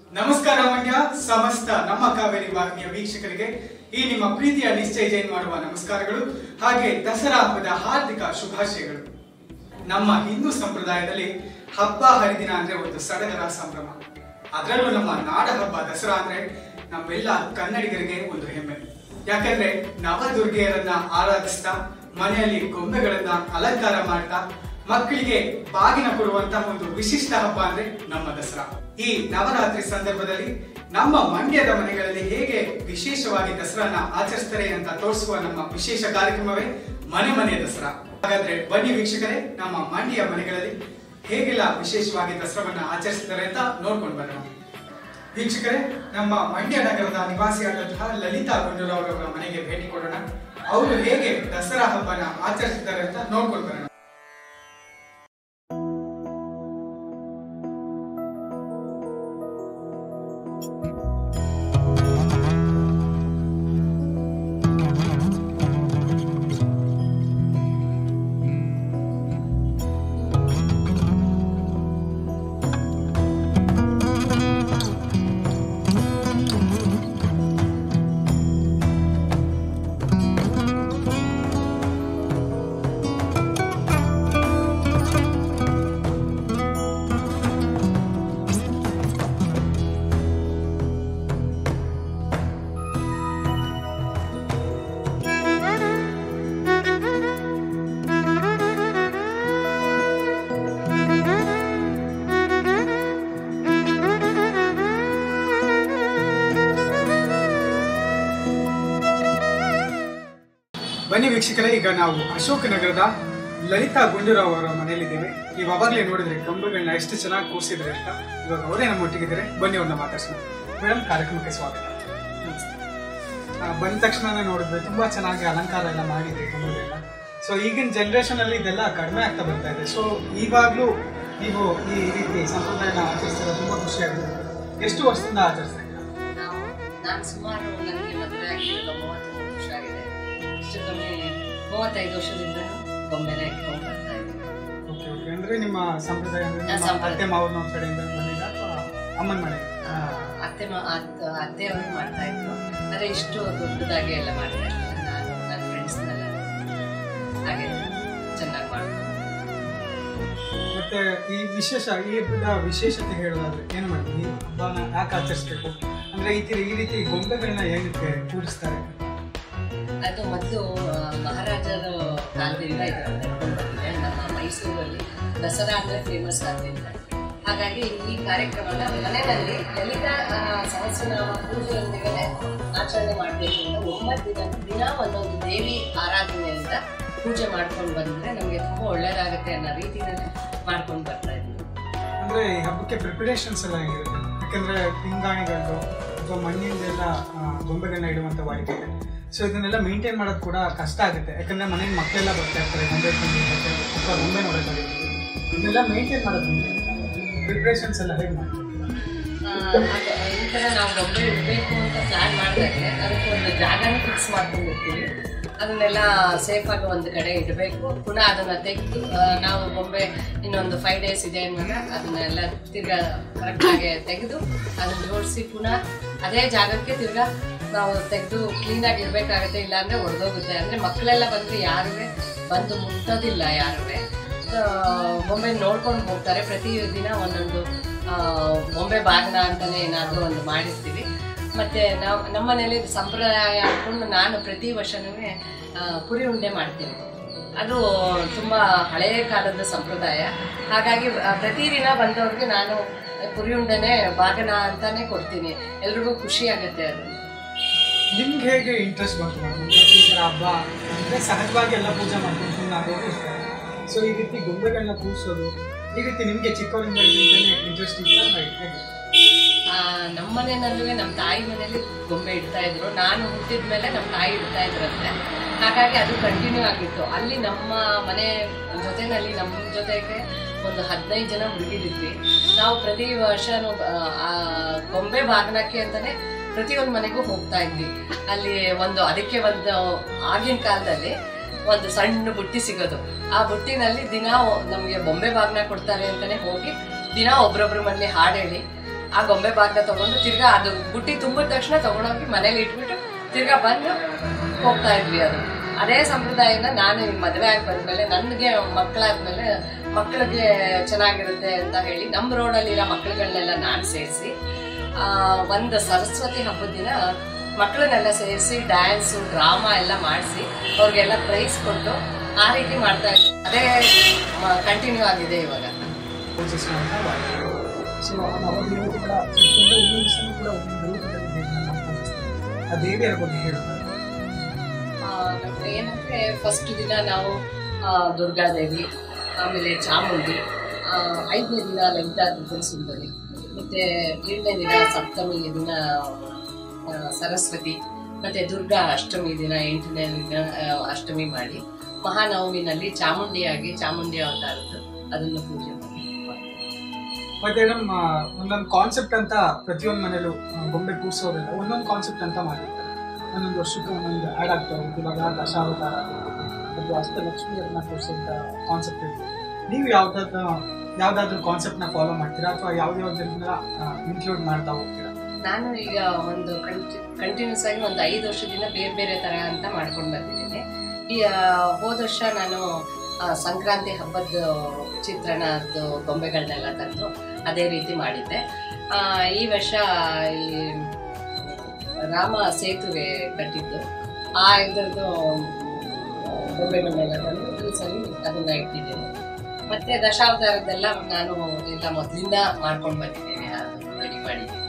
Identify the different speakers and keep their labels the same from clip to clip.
Speaker 1: ನಮಸ್ಕಾರ ಮಂಡ್ಯ ಸಮಸ್ತ ನಮ್ಮ ಕಾವೇರಿ ವಾಹಿನಿಯ ವೀಕ್ಷಕರಿಗೆ ಈ ನಿಮ್ಮ ಪ್ರೀತಿಯ ನಿಶ್ಚಯ ಜೈನ್ ಮಾಡುವ ನಮಸ್ಕಾರಗಳು ಹಾಗೆ ದಸರಾ ಹಬ್ಬದ ಹಾರ್ದಿಕ ಶುಭಾಶಯಗಳು ನಮ್ಮ ಹಿಂದೂ ಸಂಪ್ರದಾಯದಲ್ಲಿ ಹಬ್ಬ ಹರಿದಿನ ಅಂದ್ರೆ ಒಂದು ಸಡಗರ ಸಂಭ್ರಮ ಅದರಲ್ಲೂ ನಮ್ಮ ನಾಡ ಹಬ್ಬ ದಸರಾ ಅಂದ್ರೆ ನಮ್ಮೆಲ್ಲ ಕನ್ನಡಿಗರಿಗೆ ಒಂದು ಹೆಮ್ಮೆ ಯಾಕಂದ್ರೆ ನವದುರ್ಗೆಯರನ್ನ ಆರಾಧಿಸ್ತಾ ಮನೆಯಲ್ಲಿ ಗೊಂಬೆಗಳನ್ನ ಅಲಂಕಾರ ಮಾಡ್ತಾ ಮಕ್ಕಳಿಗೆ ಬಾಗಿನ ಕೊಡುವಂತಹ ಒಂದು ವಿಶಿಷ್ಟ ಹಬ್ಬ ಅಂದ್ರೆ ನಮ್ಮ ದಸರಾ ಈ ನವರಾತ್ರಿ ಸಂದರ್ಭದಲ್ಲಿ ನಮ್ಮ ಮಂಡ್ಯದ ಮನೆಗಳಲ್ಲಿ ಹೇಗೆ ವಿಶೇಷವಾಗಿ ದಸರಾನ ಆಚರಿಸ್ತಾರೆ ಅಂತ ತೋರಿಸುವ ನಮ್ಮ ವಿಶೇಷ ಕಾರ್ಯಕ್ರಮವೇ ಮನೆ ಮನೆ ದಸರಾ ಹಾಗಾದ್ರೆ ಬನ್ನಿ ವೀಕ್ಷಕರೇ ನಮ್ಮ ಮಂಡ್ಯ ಮನೆಗಳಲ್ಲಿ ಹೇಗೆಲ್ಲ ವಿಶೇಷವಾಗಿ ದಸರಾವನ್ನ ಆಚರಿಸ್ತಾರೆ ಅಂತ ನೋಡ್ಕೊಂಡು ಬರೋಣ ವೀಕ್ಷಕರೇ ನಮ್ಮ ಮಂಡ್ಯ ನಗರದ ನಿವಾಸಿಯಾದಂತಹ ಲಲಿತಾ ಗುಂಡೂರಾವ್ ಅವರ ಮನೆಗೆ ಭೇಟಿ ಕೊಡೋಣ ಅವರು ಹೇಗೆ ದಸರಾ ಹಬ್ಬನ ಆಚರಿಸಿದ್ದಾರೆ ಅಂತ ನೋಡ್ಕೊಂಡು ಬರೋಣ ಬನ್ನಿ ವೀಕ್ಷಕರೇ ಈಗ ನಾವು ಅಶೋಕ ನಗರದ ಲಲಿತಾ ಗುಂಡೂರಾವ್ ಅವರ ಮನೆಯಲ್ಲಿದ್ದೇವೆ ನೀವು ಅವಾಗಲೇ ನೋಡಿದ್ರೆ ಕಂಬಗಳನ್ನ ಎಷ್ಟು ಚೆನ್ನಾಗಿ ಕೂರಿಸಿದ್ರೆ ಅಂತ ಇವಾಗ ಅವರೇ ನಮ್ಮ ಒಟ್ಟಿಗಿದ್ದಾರೆ ಬನ್ನಿ ಅವ್ರನ್ನ ಮಾತಾಡ್ಸೋಣ ಮೇಡಮ್ ಕಾರ್ಯಕ್ರಮಕ್ಕೆ ಸ್ವಾಗತ ಆ, ಬಂದ ತಕ್ಷಣನೇ ನೋಡಿದ್ರೆ ತುಂಬಾ ಚೆನ್ನಾಗಿ ಅಲಂಕಾರ ಎಲ್ಲ ಮಾಡಿದೆ ಕಂಬಗಳನ್ನ ಸೊ ಈಗಿನ ಜನರೇಷನ್ ಅಲ್ಲಿ ಇದೆಲ್ಲ ಕಡಿಮೆ ಆಗ್ತಾ ಬರ್ತಾ ಇದೆ ಸೊ ಇವಾಗ್ಲೂ ನೀವು ಈ ರೀತಿ ಸಂಪ್ರದಾಯನ ಆಚರಿಸಿದ್ರೆ ತುಂಬಾ ಖುಷಿ ಆಗುತ್ತೆ ಎಷ್ಟು ವರ್ಷದಿಂದ ಆಚರಿಸ್ತಾ ಇದ್ದೀರಾ?
Speaker 2: ನಾವು ನಾನು ಸುಮಾರು ನನಗೆ ಮದುವೆ ಆಗಿರೋದು ಮೂವತ್ತ್ಮೂರು ವರ್ಷ ಆಗಿದೆ ಹೆಚ್ಚು ಕಮ್ಮಿ ಮೂವತ್ತೈದು ವರ್ಷದಿಂದ ಗೊಂಬೆನ ಇಟ್ಕೊಂಡು ಬರ್ತಾ ಇದ್ದೀನಿ
Speaker 1: ಓಕೆ ಓಕೆ ಅಂದ್ರೆ ನಿಮ್ಮ ಸಂಪ್ರದಾಯ ಅಂದ್ರೆ
Speaker 2: ಹಾ,
Speaker 1: ನಿಮ್ಮ
Speaker 2: ಸಂಪ್ರದಾಯ.
Speaker 1: ಅತ್ತೆ ಮಾವನ ಕಡೆಯಿಂದ ಬಂದಿದ್ದ ಅಥವಾ ಅಮ್ಮನ ಮನೆ
Speaker 2: ಆ, ಅತ್ತೆ ಮ ಅತ್ತ ಅತ್ತೆಯವರು ಮಾಡ್ತಾ ಇದ್ರು ಆದರೆ ಇಷ್ಟು ದೊಡ್ಡದಾಗಿ ಎಲ್ಲ ಮಾಡ್ತಾ ಇರಲಿಲ್ಲ ನಾನು ನನ್ನ ಫ್ರೆಂಡ್ಸ್ನೆಲ್ಲ ಹಾಗೆ ಚೆನ್ನಾಗಿ ಮಾಡ್ತೀನಿ
Speaker 1: ಮತ್ತೆ ಈ ವಿಶೇಷ ಈ ಹಬ್ಬದ ವಿಶೇಷತೆ ಹೇಳೋದಾದ್ರೆ ಏನು ಮಾಡಿ ಈ ಹಬ್ಬನ ಯಾಕೆ ಆಚರಿಸ್ಬೇಕು ಅಂದ್ರೆ ಈ ತಿ- ಈ ರೀತಿ ಗೊಂಬೆಗಳನ್ನ ಏನಕ್ಕೆ ಕೂಡಿಸ್ತಾರೆ
Speaker 2: ಅದು ಮೊದಲು ಮಹಾರಾಜರ ಕಾಲದಿಂದ ಇದು ನಡ್ಕೊಂಡು ಬಂದಿದೆ ನಮ್ಮ ಮೈಸೂರಲ್ಲಿ ದಸರಾ ಅಂದರೆ ಫೇಮಸ್ ಆದ್ದರಿಂದ ಹಾಗಾಗಿ ಈ ಕಾರ್ಯಕ್ರಮನ ಮನೆಯಲ್ಲಿ ಲಲಿತಾ ಆ, ಸಹಸ್ರನಾಮ ಪೂಜೆಯೊಂದಿಗೆ ಆಚರಣೆ ಮಾಡಬೇಕು ಅಂತ ಒಂಬತ್ತು ದಿನ ದಿನ ಒಂದೊಂದು ದೇವಿ ಆರಾಧನೆಯಿಂದ ಪೂಜೆ ಮಾಡ್ಕೊಂಡು ಬಂದರೆ ನಮಗೆ ತುಂಬ ಒಳ್ಳೆಯದಾಗುತ್ತೆ ಅನ್ನೋ ರೀತಿಯಲ್ಲಿ ಮಾಡ್ಕೊಂಡು ಬರ್ತಾ ಇದ್ವಿ
Speaker 1: ಅಂದ್ರೆ ಈ ಹಬ್ಬಕ್ಕೆ ಪ್ರಿಪರೇಷನ್ಸ್ ಎಲ್ಲ ಹೇಗಿರುತ್ತೆ ಯಾಕಂದ್ರೆ ಪಿಂಗಾಣಿಗಳು ಅಥವಾ ಮಣ್ಣಿಂದೆಲ್ಲ ಆ, ಗೊಂಬೆಗಳನ್ನ ಇಡುವಂತ ವಾಡಿಕೆ ಇದೆ ಸೊ ಇದನ್ನೆಲ್ಲ ಮೇಂಟೈನ್ ಮಾಡೋದು ಕೂಡ ಕಷ್ಟ ಆಗುತ್ತೆ ಯಾಕಂದ್ರೆ ಮನೆಗೆ ಮಕ್ಕಳೆಲ್ಲ ಬರ್ತಾ ಇರ್ತಾರೆ ಗೊಂಬೆ ತಂದಿರ್ತಾರೆ ಅಥವಾ ಗೊಂಬೆ ನೋಡೋಕ್ಕಾಗುತ್ತೆ ಇದನ್ನೆಲ್ಲ ಮೇಂಟೈನ್ ಮಾಡೋದು ಪ್ರಿಪ್ರೇಷನ್ಸ್ ಎಲ್ಲ ಹೇಗೆ ಮಾಡ್ತೀವಿ
Speaker 2: ಆ, ಅದು ಈ ಥರ ನಾವು ಗೊಂಬೆ ಇಡಬೇಕು ಅಂತ ಪ್ಲ್ಯಾನ್ ಮಾಡಿದಾಗ ಅದಕ್ಕೆ ಒಂದು ಜಾಗನ ಫಿಕ್ಸ್ ಮಾಡ್ಕೊಂಡಿರ್ತೀವಿ ಅದನ್ನೆಲ್ಲ ಸೇಫಾಗಿ ಒಂದು ಕಡೆ ಇಡಬೇಕು ಪುನಃ ಅದನ್ನು ತೆಗೆದು ನಾವು ಗೊಂಬೆ ಇನ್ನೊಂದು ಫೈವ್ ಡೇಸ್ ಇದೆ ಅನ್ನೋಣ ಅದನ್ನೆಲ್ಲ ತಿರ್ಗಾ ಕರೆಕ್ಟಾಗಿ ತೆಗೆದು ಅದನ್ನು ಜೋಡಿಸಿ ಪುನಃ ಅದೇ ಜಾಗಕ್ಕೆ ತಿರ್ಗಾ ನಾವು ತೆಗೆದು ಕ್ಲೀನಾಗಿ ಇಡಬೇಕಾಗುತ್ತೆ ಇಲ್ಲಾಂದರೆ ಒಡೆದೋಗುತ್ತೆ ಅಂದರೆ ಮಕ್ಕಳೆಲ್ಲ ಬಂದರೆ ಯಾರೂ ಬಂದು ಮುಟ್ಟೋದಿಲ್ಲ ಯಾರೂ ಬೊಂಬೆ ನೋಡ್ಕೊಂಡು ಹೋಗ್ತಾರೆ ಪ್ರತಿ ದಿನ ಒಂದೊಂದು ಆ, ಬೊಂಬೆ ಬಾಗ್ನ ಅಂತಾನೆ ಏನಾದರೂ ಒಂದು ಮಾಡಿರ್ತೀವಿ ಮತ್ತು ನಾವು ನಮ್ಮ ಮನೇಲಿ ಸಂಪ್ರದಾಯ ಅಂದ್ಕೊಂಡು ನಾನು ಪ್ರತಿ ವರ್ಷನೂ ಪುರಿ ಉಂಡೆ ಮಾಡ್ತೀನಿ ಅದು ತುಂಬ ಹಳೆಯ ಕಾಲದ ಸಂಪ್ರದಾಯ ಹಾಗಾಗಿ ಆ, ಪ್ರತಿದಿನ ಬಂದವ್ರಿಗೆ ನಾನು ಪುರಿ ಉಂಡೆನೇ ಬಾಗನ ಅಂತಾನೆ ಕೊಡ್ತೀನಿ ಎಲ್ರಿಗೂ ಖುಷಿ ಆಗುತ್ತೆ ಅದು
Speaker 1: ನಿಮ್ಗೆ ಹೇಗೆ ಇಂಟ್ರೆಸ್ಟ್ ಬಂತು madam? ಅಂದ್ರೆ ಈ ಥರ ಹಬ್ಬ ಅಂದರೆ ಸಹಜವಾಗಿ ಎಲ್ಲ ಪೂಜೆ ಮಾಡ್ಕೊಂಡು ಸುಮ್ಮನೆ ಆಗೋರು ಇರ್ತಾರೆ ಸೊ ಈ ರೀತಿ ಗೊಂಬೆಗಳನ್ನ ಕೂರಿಸೋದು ಈ ರೀತಿ ನಿಮಗೆ ಚಿಕ್ಕವರಿಂದ ಇಂಟ್ರೆಸ್ಟ್ ಇಲ್ಲ ಹೇಗೆ
Speaker 2: ಆ, ನಮ್ಮ ಮನೆಯಲ್ಲೂ ನಮ್ಮ ತಾಯಿ ಮನೇಲಿ ಗೊಂಬೆ ಇಡ್ತಾ ಇದ್ರು ನಾನು ಹುಟ್ಟಿದ ಮೇಲೆ ನಮ್ಮ ತಾಯಿ ಇಡ್ತಾ ಇದ್ರಂತೆ ಹಾಗಾಗಿ ಅದು ಕಂಟಿನ್ಯೂ ಆಗಿತ್ತು ಅಲ್ಲಿ ನಮ್ಮ ಮನೆ ಜೊತೆನಲ್ಲಿ ನಮ್ಮ ಜೊತೆಗೆ ಒಂದು ಹದಿನೈದು ಜನ ಹುಡುಗಿರಿದ್ವಿ ನಾವು ಪ್ರತಿ ವರ್ಷನೂ ಆ, ಆ ಗೊಂಬೆ ಬಾಗ್ನಕ್ಕೆ ಅಂತಾನೆ ಪ್ರತಿಯೊಂದು ಮನೆಗೂ ಹೋಗ್ತಾ ಇದ್ವಿ ಅಲ್ಲಿ ಒಂದು ಅದಕ್ಕೆ ಒಂದು ಆಗಿನ ಕಾಲದಲ್ಲಿ ಒಂದು ಸಣ್ಣ ಬುಟ್ಟಿ ಸಿಗೋದು ಆ ಬುಟ್ಟಿನಲ್ಲಿ ದಿನ ನಮಗೆ ಬೊಂಬೆ ಬಾಗ್ನ ಕೊಡ್ತಾರೆ ಅಂತಾನೆ ಹೋಗಿ ದಿನ ಒಬ್ರೊಬ್ರ ಮನೇಲಿ ಹಾಡು ಹೇಳಿ ಆ ಗೊಂಬೆ ಭಾಗನ ತಗೊಂಡು ತಿರ್ಗಾ ಅದು ಬುಟ್ಟಿ ತುಂಬಿದ ತಕ್ಷಣ ತಗೊಂಡೋಗಿ ಮನೇಲಿ ಇಟ್ಬಿಟ್ಟು ತಿರ್ಗಾ ಬಂದು ಹೋಗ್ತಾ ಇದ್ವಿ ಅದು ಅದೇ ಸಂಪ್ರದಾಯನ ನಾನು ಈ ಮದುವೆ ಆಗಿ ಬಂದ್ಮೇಲೆ ನನಗೆ ಮಕ್ಕಳಾದ್ಮೇಲೆ ಮಕ್ಕಳಿಗೆ ಚೆನ್ನಾಗಿರುತ್ತೆ ಅಂತ ಹೇಳಿ ನಮ್ಮ ರೋಡಲ್ಲಿರೋ ಮಕ್ಕಳುಗಳನ್ನೆಲ್ಲ ನಾನು ಸೇರಿಸಿ ಒಂದು ಸರಸ್ವತಿ ಹಬ್ಬದ ದಿನ ಮಕ್ಕಳನ್ನೆಲ್ಲ ಸೇರಿಸಿ ಡ್ಯಾನ್ಸು ಡ್ರಾಮಾ ಎಲ್ಲ ಮಾಡಿಸಿ ಅವ್ರಿಗೆಲ್ಲ ಪ್ರೈಸ್ ಕೊಟ್ಟು ಆ ರೀತಿ ಮಾಡ್ತಾ ಇದ್ದೆ ಅದೇ ಕಂಟಿನ್ಯೂ ಆಗಿದೆ ಇವಾಗ
Speaker 3: ಪೂಜೆ ಸೊ ಅವಾಗ ಇವತ್ತು ಕೂಡ ತುಂಬ ಇನ್ನೊಂದು ದಿವಸನೂ ಕೂಡ ಒಂದೊಂದು ರೂಪದಲ್ಲಿ ದೇವಿನ ಪೂಜಿಸ್ತಾರೆ ಆ ದೇವಿಯರ ಬಗ್ಗೆ ಹೇಳೋದು
Speaker 2: ಆ, ನಮ್ಗೆ ಏನಂದ್ರೆ ಫಸ್ಟ್ ದಿನ ನಾವು ಆ, ದುರ್ಗಾದೇವಿ ಆಮೇಲೆ ಚಾಮುಂಡಿ ಆ, ಐದನೇ ದಿನ ಲಲಿತಾ ತ್ರಿಪುರ ಸುಂದರಿ ಮತ್ತೆ ಏಳನೇ ದಿನ ಸಪ್ತಮಿ ದಿನ ಆ, ಸರಸ್ವತಿ ಮತ್ತೆ ದುರ್ಗಾ ಅಷ್ಟಮಿ ದಿನ ಎಂಟನೇ ದಿನ ಆ, ಅಷ್ಟಮಿ ಮಾಡಿ ಮಹಾನವಮಿನಲ್ಲಿ ಚಾಮುಂಡಿಯಾಗಿ ಚಾಮುಂಡಿ ಅವತಾರದ್ದು ಅದನ್ನು ಪೂಜೆ ಮಾಡಿ
Speaker 3: ಮತ್ತೆ ಮೇಡಮ್ ಒಂದೊಂದು ಕಾನ್ಸೆಪ್ಟ್ ಅಂತ ಪ್ರತಿಯೊಂದು ಮನೇಲೂ ಆ, ಗೊಂಬೆ ಕೂರ್ಸೋರೆಲ್ಲ ಒಂದೊಂದು ಕಾನ್ಸೆಪ್ಟ್ ಅಂತ ಮಾಡಿರ್ತಾರೆ ಒಂದೊಂದು ವರ್ಷಕ್ಕೆ ಒಂದೊಂದು ಆ್ಯಡ್ ಆಗ್ತಾ ಹೋಗುತ್ತೆ ಇವಾಗ ದಶಾವತಾರ ಅಥವಾ ಅಷ್ಟಲಕ್ಷ್ಮಿಯರನ್ನ ಕೂರಿಸೋಂಥ ಕಾನ್ಸೆಪ್ಟ್ ಇದೆ ನೀವು ಯಾವ್ದಾದ್ರು ಯಾವ್ದಾದ್ರು ಕಾನ್ಸೆಪ್ಟ್ನ ಫಾಲೋ ಮಾಡ್ತೀರಾ ಅಥವಾ ಯಾವ್ದಾವ್ದನ್ನ ಇನ್ಕ್ಲೂಡ್ ಮಾಡ್ತಾ ಹೋಗ್ತೀರಾ
Speaker 2: ನಾನು ಈಗ ಒಂದು ಕಂಟಿನ್ಯೂಸ್ ಆಗಿ ಒಂದು ಐದು ವರ್ಷದಿಂದ ಬೇರೆ ಬೇರೆ ತರ ಅಂತ ಮಾಡ್ಕೊಂಡು ಬಂದಿದ್ದೇನೆ ಈ ಆ, ಹೋದ ವರ್ಷ ನಾನು ಆ, ಸಂಕ್ರಾಂತಿ ಹಬ್ಬದ ಚಿತ್ರಣದ್ದು ಗೊಂಬೆಗಳನ್ನೆಲ್ಲ ತಂದು ಅದೇ ರೀತಿ ಮಾಡಿದ್ದೆ ಆ, ಈ ವರ್ಷ ಈ ರಾಮ ಸೇತುವೆ ಕಟ್ಟಿದ್ದು ಆ ಇದರದ್ದು ಗೊಂಬೆಗಳನ್ನೆಲ್ಲ ತಂದು ಈ ಸಲ ಅದನ್ನ ಇಟ್ಟಿದ್ದೇನೆ ಮತ್ತೆ ದಶಾವತಾರದ್ದೆಲ್ಲ ನಾನು ಎಲ್ಲ ಮೊದಲಿಂದ ಮಾಡ್ಕೊಂಡು ಬಂದಿದ್ದೇನೆ ರೆಡಿ ಮಾಡಿದ್ದೀನಿ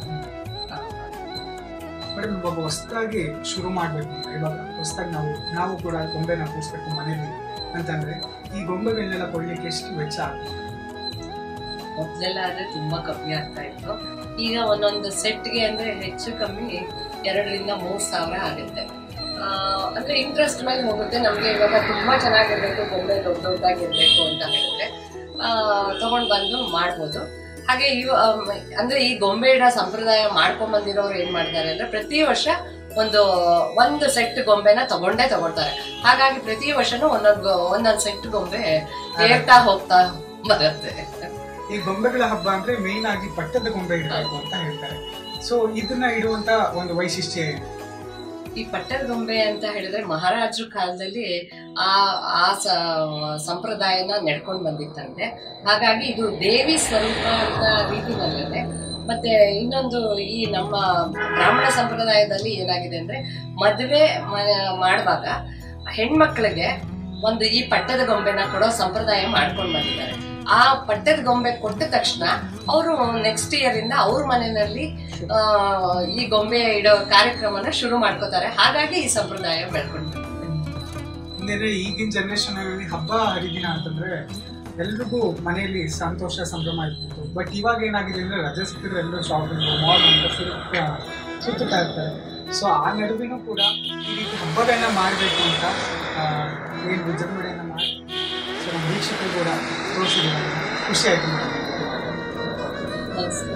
Speaker 3: ಮೇಡಮ್ ಇವಾಗ ಹೊಸದಾಗಿ ಶುರು ಮಾಡಬೇಕು ಇವಾಗ ಹೊಸದಾಗಿ ನಾವು ನಾವು ಕೂಡ ಗೊಂಬೆನ ಕೂರಿಸ್ಬೇಕು ಮನೇಲಿ ಅಂತಂದ್ರೆ ಈ ಗೊಂಬೆಗಳನ್ನೆಲ್ಲ ಕೊಡ್ಲಿಕ್ಕೆ ಎಷ್ಟು ವೆಚ್ಚ ಆಗುತ್ತೆ
Speaker 2: ಮೊದಲೆಲ್ಲ ಆದ್ರೆ ತುಂಬಾ ಕಮ್ಮಿ ಆಗ್ತಾ ಇತ್ತು ಈಗ ಒಂದೊಂದು ಸೆಟ್ಗೆ ಅಂದ್ರೆ ಹೆಚ್ಚು ಕಮ್ಮಿ ಎರಡರಿಂದ ಮೂರ್ ಸಾವಿರ ಆಗುತ್ತೆ ಆ, ಅಂದ್ರೆ ಇಂಟ್ರೆಸ್ಟ್ ಮೇಲೆ ಹೋಗುತ್ತೆ ನಮ್ಗೆ ಇವಾಗ ತುಂಬಾ ಚೆನ್ನಾಗಿರ್ಬೇಕು ಗೊಂಬೆ ದೊಡ್ಡ ದೊಡ್ಡದಾಗಿರ್ಬೇಕು ಅಂತ ಹೇಳಿದ್ರೆ ಆ, ತಗೊಂಡ್ ಬಂದು ಮಾಡ್ಬೋದು ಹಾಗೆ ಇವ ಆಮ್, ಅಂದ್ರೆ ಈ ಗೊಂಬೆ ಇಡೋ ಸಂಪ್ರದಾಯ ಮಾಡ್ಕೊಂಡ್ ಬಂದಿರೋರು ಏನ್ ಮಾಡ್ತಾರೆ ಅಂದ್ರೆ ಪ್ರತಿ ವರ್ಷ ಒಂದು ಒಂದು ಸೆಟ್ ಗೊಂಬೆನ ತಗೊಂಡೇ ತಗೊಳ್ತಾರೆ ಹಾಗಾಗಿ ಪ್ರತಿ ವರ್ಷನೂ ಒಂದೊಂದು ಒಂದೊಂದು ಸೆಟ್ ಗೊಂಬೆ ಏರ್ತಾ ಹೋಗ್ತಾ ಬರುತ್ತೆ
Speaker 3: ಈ ಗೊಂಬೆಗಳ ಹಬ್ಬ ಅಂದ್ರೆ ಮೇನ್ ಆಗಿ ಪಟ್ಟದ ಗೊಂಬೆ ಇಡಬೇಕು ಅಂತ ಹೇಳ್ತಾರೆ ಸೊ ಇದನ್ನ ಇಡುವಂತ ಒಂದು ವೈಶಿಷ್ಟ್ಯ ಏನು
Speaker 2: ಈ ಪಟ್ಟದ ಗೊಂಬೆ ಅಂತ ಹೇಳಿದ್ರೆ ಮಹಾರಾಜರ ಕಾಲದಲ್ಲಿ ಆ ಆ ಸ- ಸಂಪ್ರದಾಯನ ನಡ್ಕೊಂಡು ಬಂದಿತ್ತಂತೆ ಹಾಗಾಗಿ ಇದು ದೇವಿ ಸ್ವರೂಪ ಅಂತ ರೀತಿನಲ್ಲಿದೆ ಮತ್ತೆ ಇನ್ನೊಂದು ಈ ನಮ್ಮ ಬ್ರಾಹ್ಮಣ ಸಂಪ್ರದಾಯದಲ್ಲಿ ಏನಾಗಿದೆ ಅಂದ್ರೆ ಮದುವೆ ಮ- ಮಾಡುವಾಗ ಹೆಣ್ಮಕ್ಳಿಗೆ ಒಂದು ಈ ಪಟ್ಟದ ಗೊಂಬೆನ ಕೊಡೋ ಸಂಪ್ರದಾಯ ಮಾಡ್ಕೊಂಡು ಬಂದಿದ್ದಾರೆ ಆ ಪಟ್ಟದ ಗೊಂಬೆ ಕೊಟ್ಟ ತಕ್ಷಣ ಅವರು ನೆಕ್ಸ್ಟ್ ಇಯರ್ ಇಂದ ಅವ್ರ ಮನೆಯಲ್ಲಿ ಆ, ಈ ಗೊಂಬೆ ಇಡೋ ಕಾರ್ಯಕ್ರಮನ ಶುರು ಮಾಡ್ಕೋತಾರೆ ಹಾಗಾಗಿ ಈ ಸಂಪ್ರದಾಯ ಬೆಳ್ಕೊಂಡು ಬಂದಿದೆ.
Speaker 3: ಅಂದ್ರೆ ಈಗಿನ ಜನರೇಷನ್ ಅಲ್ಲಿ ಹಬ್ಬ ಹರಿದಿನ ಅಂತಂದ್ರೆ ಎಲ್ರಿಗೂ ಮನೆಯಲ್ಲಿ ಸಂತೋಷ ಸಂಭ್ರಮ ಇರ್ತಿತ್ತು ಬಟ್ ಇವಾಗ ಏನಾಗಿದೆ ಅಂದ್ರೆ ರಜೆ ಸಿಕ್ಕಿದ್ರೆ ಎಲ್ಲರೂ ಶಾಪಿಂಗ್ ಮಾಲ್ ಅಂತ ಸುತ್ತ ಸುತ್ತುತ್ತಾ ಇರ್ತಾರೆ ಸೊ ಆ ನಡುವೆನೂ ಕೂಡ ಈ ರೀತಿ ಹಬ್ಬಗಳನ್ನ ಮಾಡಬೇಕು ಅಂತ ಏನು ವಿಜೃಂಭಣೆಯನ್ನ ಮಾಡಿ ಸೊ ನಮ್ಮ ವೀಕ್ಷಕರು ಕೂಡ ತೋರಿಸಿದ್ದಾರೆ ಖುಷಿ ಆಯ್ತು ಮೇಡಮ್
Speaker 2: ನಮಸ್ಕಾರ.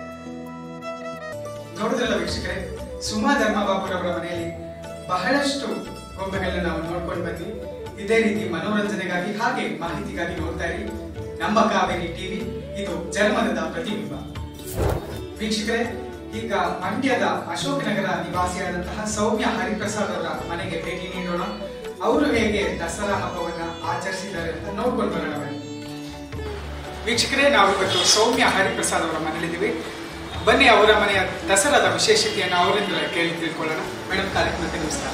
Speaker 1: ನೋಡಿದ್ರಲ್ಲ ವೀಕ್ಷಕರೇ ಸುಮಾ ಧರ್ಮಬಾಬುರವರ ಮನೆಯಲ್ಲಿ ಬಹಳಷ್ಟು ಗೊಂಬೆಗಳನ್ನ ನಾವು ನೋಡ್ಕೊಂಡು ಬಂದ್ವಿ ಇದೇ ರೀತಿ ಮನೋರಂಜನೆಗಾಗಿ ಹಾಗೆ ಮಾಹಿತಿಗಾಗಿ ನೋಡ್ತಾ ಇರಿ ನಮ್ಮ ಕಾವೇರಿ ಟಿವಿ ಇದು ಜರ್ಮನದ ಪ್ರತಿಬಿಂಬ ವೀಕ್ಷಕರೇ ಈಗ ಮಂಡ್ಯದ ಅಶೋಕನಗರ ನಿವಾಸಿಯಾದಂತಹ ಸೌಮ್ಯ ಹರಿಪ್ರಸಾದ್ ಅವರ ಮನೆಗೆ ಭೇಟಿ ನೀಡೋಣ ಅವರು ಹೇಗೆ ದಸರಾ ಹಬ್ಬವನ್ನ ಆಚರಿಸಿದ್ದಾರೆ ಅಂತ ನೋಡ್ಕೊಂಡು ಬರೋಣ ಬನ್ನಿ. ವೀಕ್ಷಕರೇ ನಾವು ಇವತ್ತು ಸೌಮ್ಯ ಹರಿಪ್ರಸಾದ್ ಅವರ ಮನೆಯಲ್ಲಿದ್ದೀವಿ ಬನ್ನಿ ಅವರ ಮನೆಯ ದಸರಾದ ವಿಶೇಷತೆಯನ್ನು ಅವರಿಂದ ಕೇಳಿ ತಿಳ್ಕೊಳ್ಳೋಣ ಮೇಡಮ್ ಕಾರ್ಯಕ್ರಮಕ್ಕೆ ನಮಸ್ಕಾರ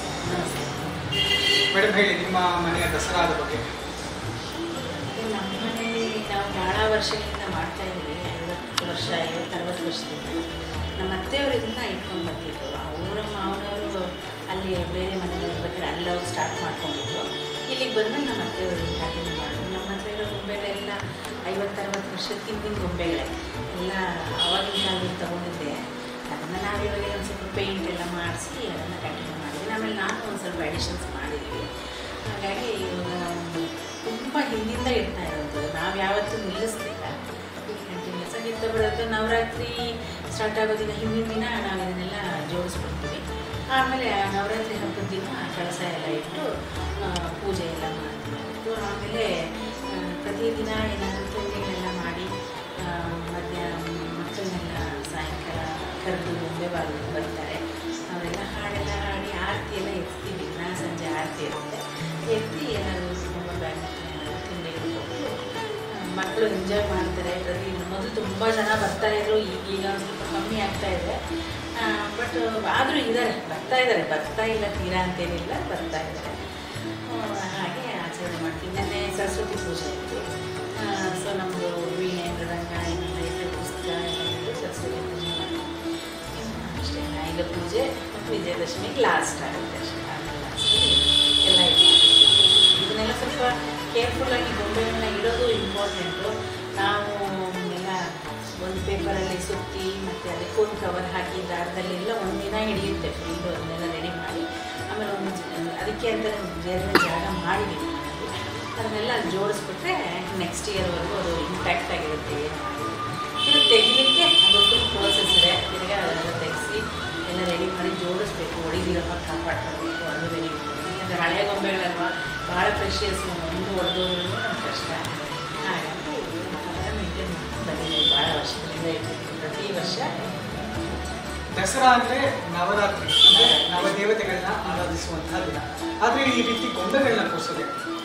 Speaker 1: ಮೇಡಮ್ ಹೇಳಿ ನಿಮ್ಮ ಮನೆಯ ದಸರಾದ ಬಗ್ಗೆ
Speaker 4: ನಮ್ಮ ಮನೆಯಲ್ಲಿ ನಾವು ಭಾಳ ವರ್ಷದಿಂದ ಮಾಡ್ತಾ ಇದ್ದೀವಿ ಐವತ್ತು ವರ್ಷ ಐವತ್ತು ಅರವತ್ತು ವರ್ಷದಿಂದ ನಮ್ಮ ಅತ್ತೆಯವರು ಇದನ್ನ ಇಟ್ಕೊಂಡು ಬರ್ತಿದ್ರು ಅವರ ಮಾವನವರು ಅಲ್ಲಿ ಬೇರೆ ಮನೇಲಿ ಇರ್ಬೇಕಾದ್ರೆ ಅಲ್ಲಿ ಅವ್ರು ಸ್ಟಾರ್ಟ್ ಮಾಡ್ಕೊಂಡಿದ್ರು ಇಲ್ಲಿಗೆ ಬಂದ್ಮೇಲೆ ನಮ್ಮ ಅತ್ತೆಯವರು ಕಂಟಿನ್ಯೂ ಮಾಡಿದ್ರು ನಮ್ಮ ಹತ್ರ ಇರೋ ಗೊಂಬೆಗಳೆಲ್ಲ ಐವತ್ತು ಅರವತ್ತು ವರ್ಷದ ಹಿಂದಿನ ಗೊಂಬೆಗಳೇ ಎಲ್ಲ ಅವಾಗಿನ ಕಾಲದಲ್ಲಿ ತೊಗೊಂಡಿದ್ದೆ ಅದನ್ನು ನಾವು ಇವಾಗ ಒಂದು ಸ್ವಲ್ಪ ಪೇಂಟ್ ಎಲ್ಲ ಮಾಡಿಸಿ ಅದನ್ನು ಕಂಟಿನ್ಯೂ ಮಾಡಿದ್ವಿ ಆಮೇಲೆ ನಾನು ಒಂದು ಸ್ವಲ್ಪ ಎಡಿಷನ್ಸ್ ಮಾಡಿದ್ವಿ ಹಾಗಾಗಿ ಇವಾಗ ತುಂಬ ಹಿಂದಿಂದ ಇರ್ತಾ ಇರೋದು ನಾವು ಯಾವತ್ತೂ ನಿಲ್ಲಿಸ್ಲಿಲ್ಲ ಈಗ ಕಂಟಿನ್ಯೂಸ್ ಆಗಿ ಇರ್ತಾ ಬರೋದು ನವರಾತ್ರಿ ಸ್ಟಾರ್ಟ್ ಆಗೋದಿನ ಹಿಂದಿನ ದಿನ ನಾವು ಇದನ್ನೆಲ್ಲ ಜೋಡಿಸ್ಬಿಡ್ತೀವಿ ಆಮೇಲೆ ಆ ನವರಾತ್ರಿ ಹಬ್ಬದ ದಿನ ಕಳಸ ಎಲ್ಲ ಇಟ್ಟು ಆ, ಪೂಜೆ ಎಲ್ಲ ಮಾಡ್ತೀವಿ ಆಮೇಲೆ ಆ, ಪ್ರತಿದಿನ ಏನಾದರೂ ತಿಂಡಿಗಳೆಲ್ಲ ಮಾಡಿ ಆ, ಮಧ್ಯಾಹ್ನ ಮಕ್ಕಳನ್ನೆಲ್ಲ ಕರೆದು ಮುಂದೆ ಬಾಗಿಲು ಬರ್ತಾರೆ ಅವರೆಲ್ಲ ಹಾಡೆಲ್ಲ ಹಾಡಿ ಆರತಿ ಎಲ್ಲ ಎತ್ತೀವಿ ನಾ ಸಂಜೆ ಆರತಿ ಇರುತ್ತೆ ಎತ್ತಿ ಎಲ್ಲರೂ ತುಂಬ ಬ್ಯಾಂಕ್ ತಿಂಡಿಗಳು ಕೊಟ್ಟು ಮಕ್ಕಳು ಎಂಜಾಯ್ ಮಾಡ್ತಾರೆ ಪ್ರತಿ ಮೊದಲು ತುಂಬ ಜನ ಬರ್ತಾ ಇದ್ರು ಈಗೀಗ ಒಂದು ಸ್ವಲ್ಪ ಕಮ್ಮಿ ಆಗ್ತಾ ಇದೆ ಬಟ್ ಆದರೂ ಇದ್ದಾರೆ ಬರ್ತಾ ಇದ್ದಾರೆ ಬರ್ತಾ ಇಲ್ಲ ತೀರಾ ಅಂತೇನಿಲ್ಲ ಬರ್ತಾ ಇದ್ದಾರೆ ಆ, ಹಾಗೆ ಆಚರಣೆ ಮಾಡ್ತೀವಿ ನೆನ್ನೆ ಸರಸ್ವತಿ ಪೂಜೆ ಇತ್ತು ಸೊ ನಮ್ಮದು ವೀಣೆ ಮೃದಂಗ ಎಲ್ಲ ಇಟ್ಟು ಪುಸ್ತಕ ಎಲ್ಲ ಇಟ್ಟು ಸರಸ್ವತಿ ಪೂಜೆ ಮಾಡ್ತೀವಿ ಅಷ್ಟೇ ಆಯುಧ ಪೂಜೆ ಮತ್ತು ವಿಜಯದಶಮಿಗೆ ಲಾಸ್ಟ್ ಆಗುತ್ತೆ ಅಷ್ಟೇ ಆಮೇಲೆ ಲಾಸ್ಟಲ್ಲಿ ಎಲ್ಲ ಇದು ಮಾಡ್ತೀವಿ. ಇದನ್ನೆಲ್ಲ ಸ್ವಲ್ಪ ಕೇರ್ಫುಲ್ಲಾಗಿ ಗೊಂಬೆಗಳನ್ನ ಇಡೋದು ಇಂಪಾರ್ಟೆಂಟು ನಾವು ಎಲ್ಲ ಒಂದು ಪೇಪರಲ್ಲಿ ಸುತ್ತಿ ಮತ್ತು ಅದಕ್ಕೊಂದು ಕವರ್ ಹಾಕಿ ದಾರದಲ್ಲಿ ಎಲ್ಲ ಒಂದಿನ ಹಿಡಿಯುತ್ತೆ ಫುಲ್ಲು ಅದನ್ನೆಲ್ಲ ರೆಡಿ ಮಾಡಿ ಆಮೇಲೆ ಒಂದು ಜ- ಅದಕ್ಕೆ ಅಂತ ಬೇರೆ ಬೇರೆ ಜಾಗ ಮಾಡಿದ್ದೀವಿ ಮನೇಲಿ. ಅದನ್ನೆಲ್ಲ ಅಲ್ಲಿ ಜೋಡಿಸ್ಬಿಟ್ರೆ ನೆಕ್ಸ್ಟ್ ಇಯರ್ವರೆಗೂ ಅದು ಇಂಪ್ಯಾಕ್ಟ್ ಆಗಿರುತ್ತೆ ಏನು ಮಾಡಿಲ್ಲ. ಇದು ತೆಗಿಲಿಕ್ಕೆ ಅದು ಫುಲ್ ಪ್ರೋಸೆಸ್ ಇದೆ ತಿರ್ಗಾ ಅದನ್ನೆಲ್ಲ ತೆಗೆಸಿ ಎಲ್ಲ ರೆಡಿ ಮಾಡಿ ಜೋಡಿಸ್ಬೇಕು ಹೊಡಿದಿರೋ ಹಾಗೆ ಕಾಪಾಡ್ಕೊಳ್ಬೇಕು ಅದು ರೆಡಿ ಯಾಕಂದರೆ ಹಳೆಯ ಗೊಂಬೆಗಳಲ್ವ ಭಾಳ ಪ್ರೆಷಿಯಸ್ ಒಂದು ಹೊಡೆದೋದ್ರೂ ನಮ್ಗೆ ಕಷ್ಟ ಹಾಗಾಗಿ ಮೇಂಟೈನ್ ಮಾಡ್ಕೊಂಡು ಬಂದಿದ್ದೀವಿ ಭಾಳ ವರ್ಷಗಳಿಂದ ಇರ್ತೀವಿ ಪ್ರತಿ ವರ್ಷ
Speaker 1: ದಸರಾ ಅಂದ್ರೆ ನವರಾತ್ರಿ ಅಂದ್ರೆ ನವದೇವತೆಗಳನ್ನ ಆರಾಧಿಸುವಂತಹ ದಿನ ಆದ್ರೆ ಈ ರೀತಿ ಗೊಂಬೆಗಳನ್ನ ಕೂರಿಸೋದೆ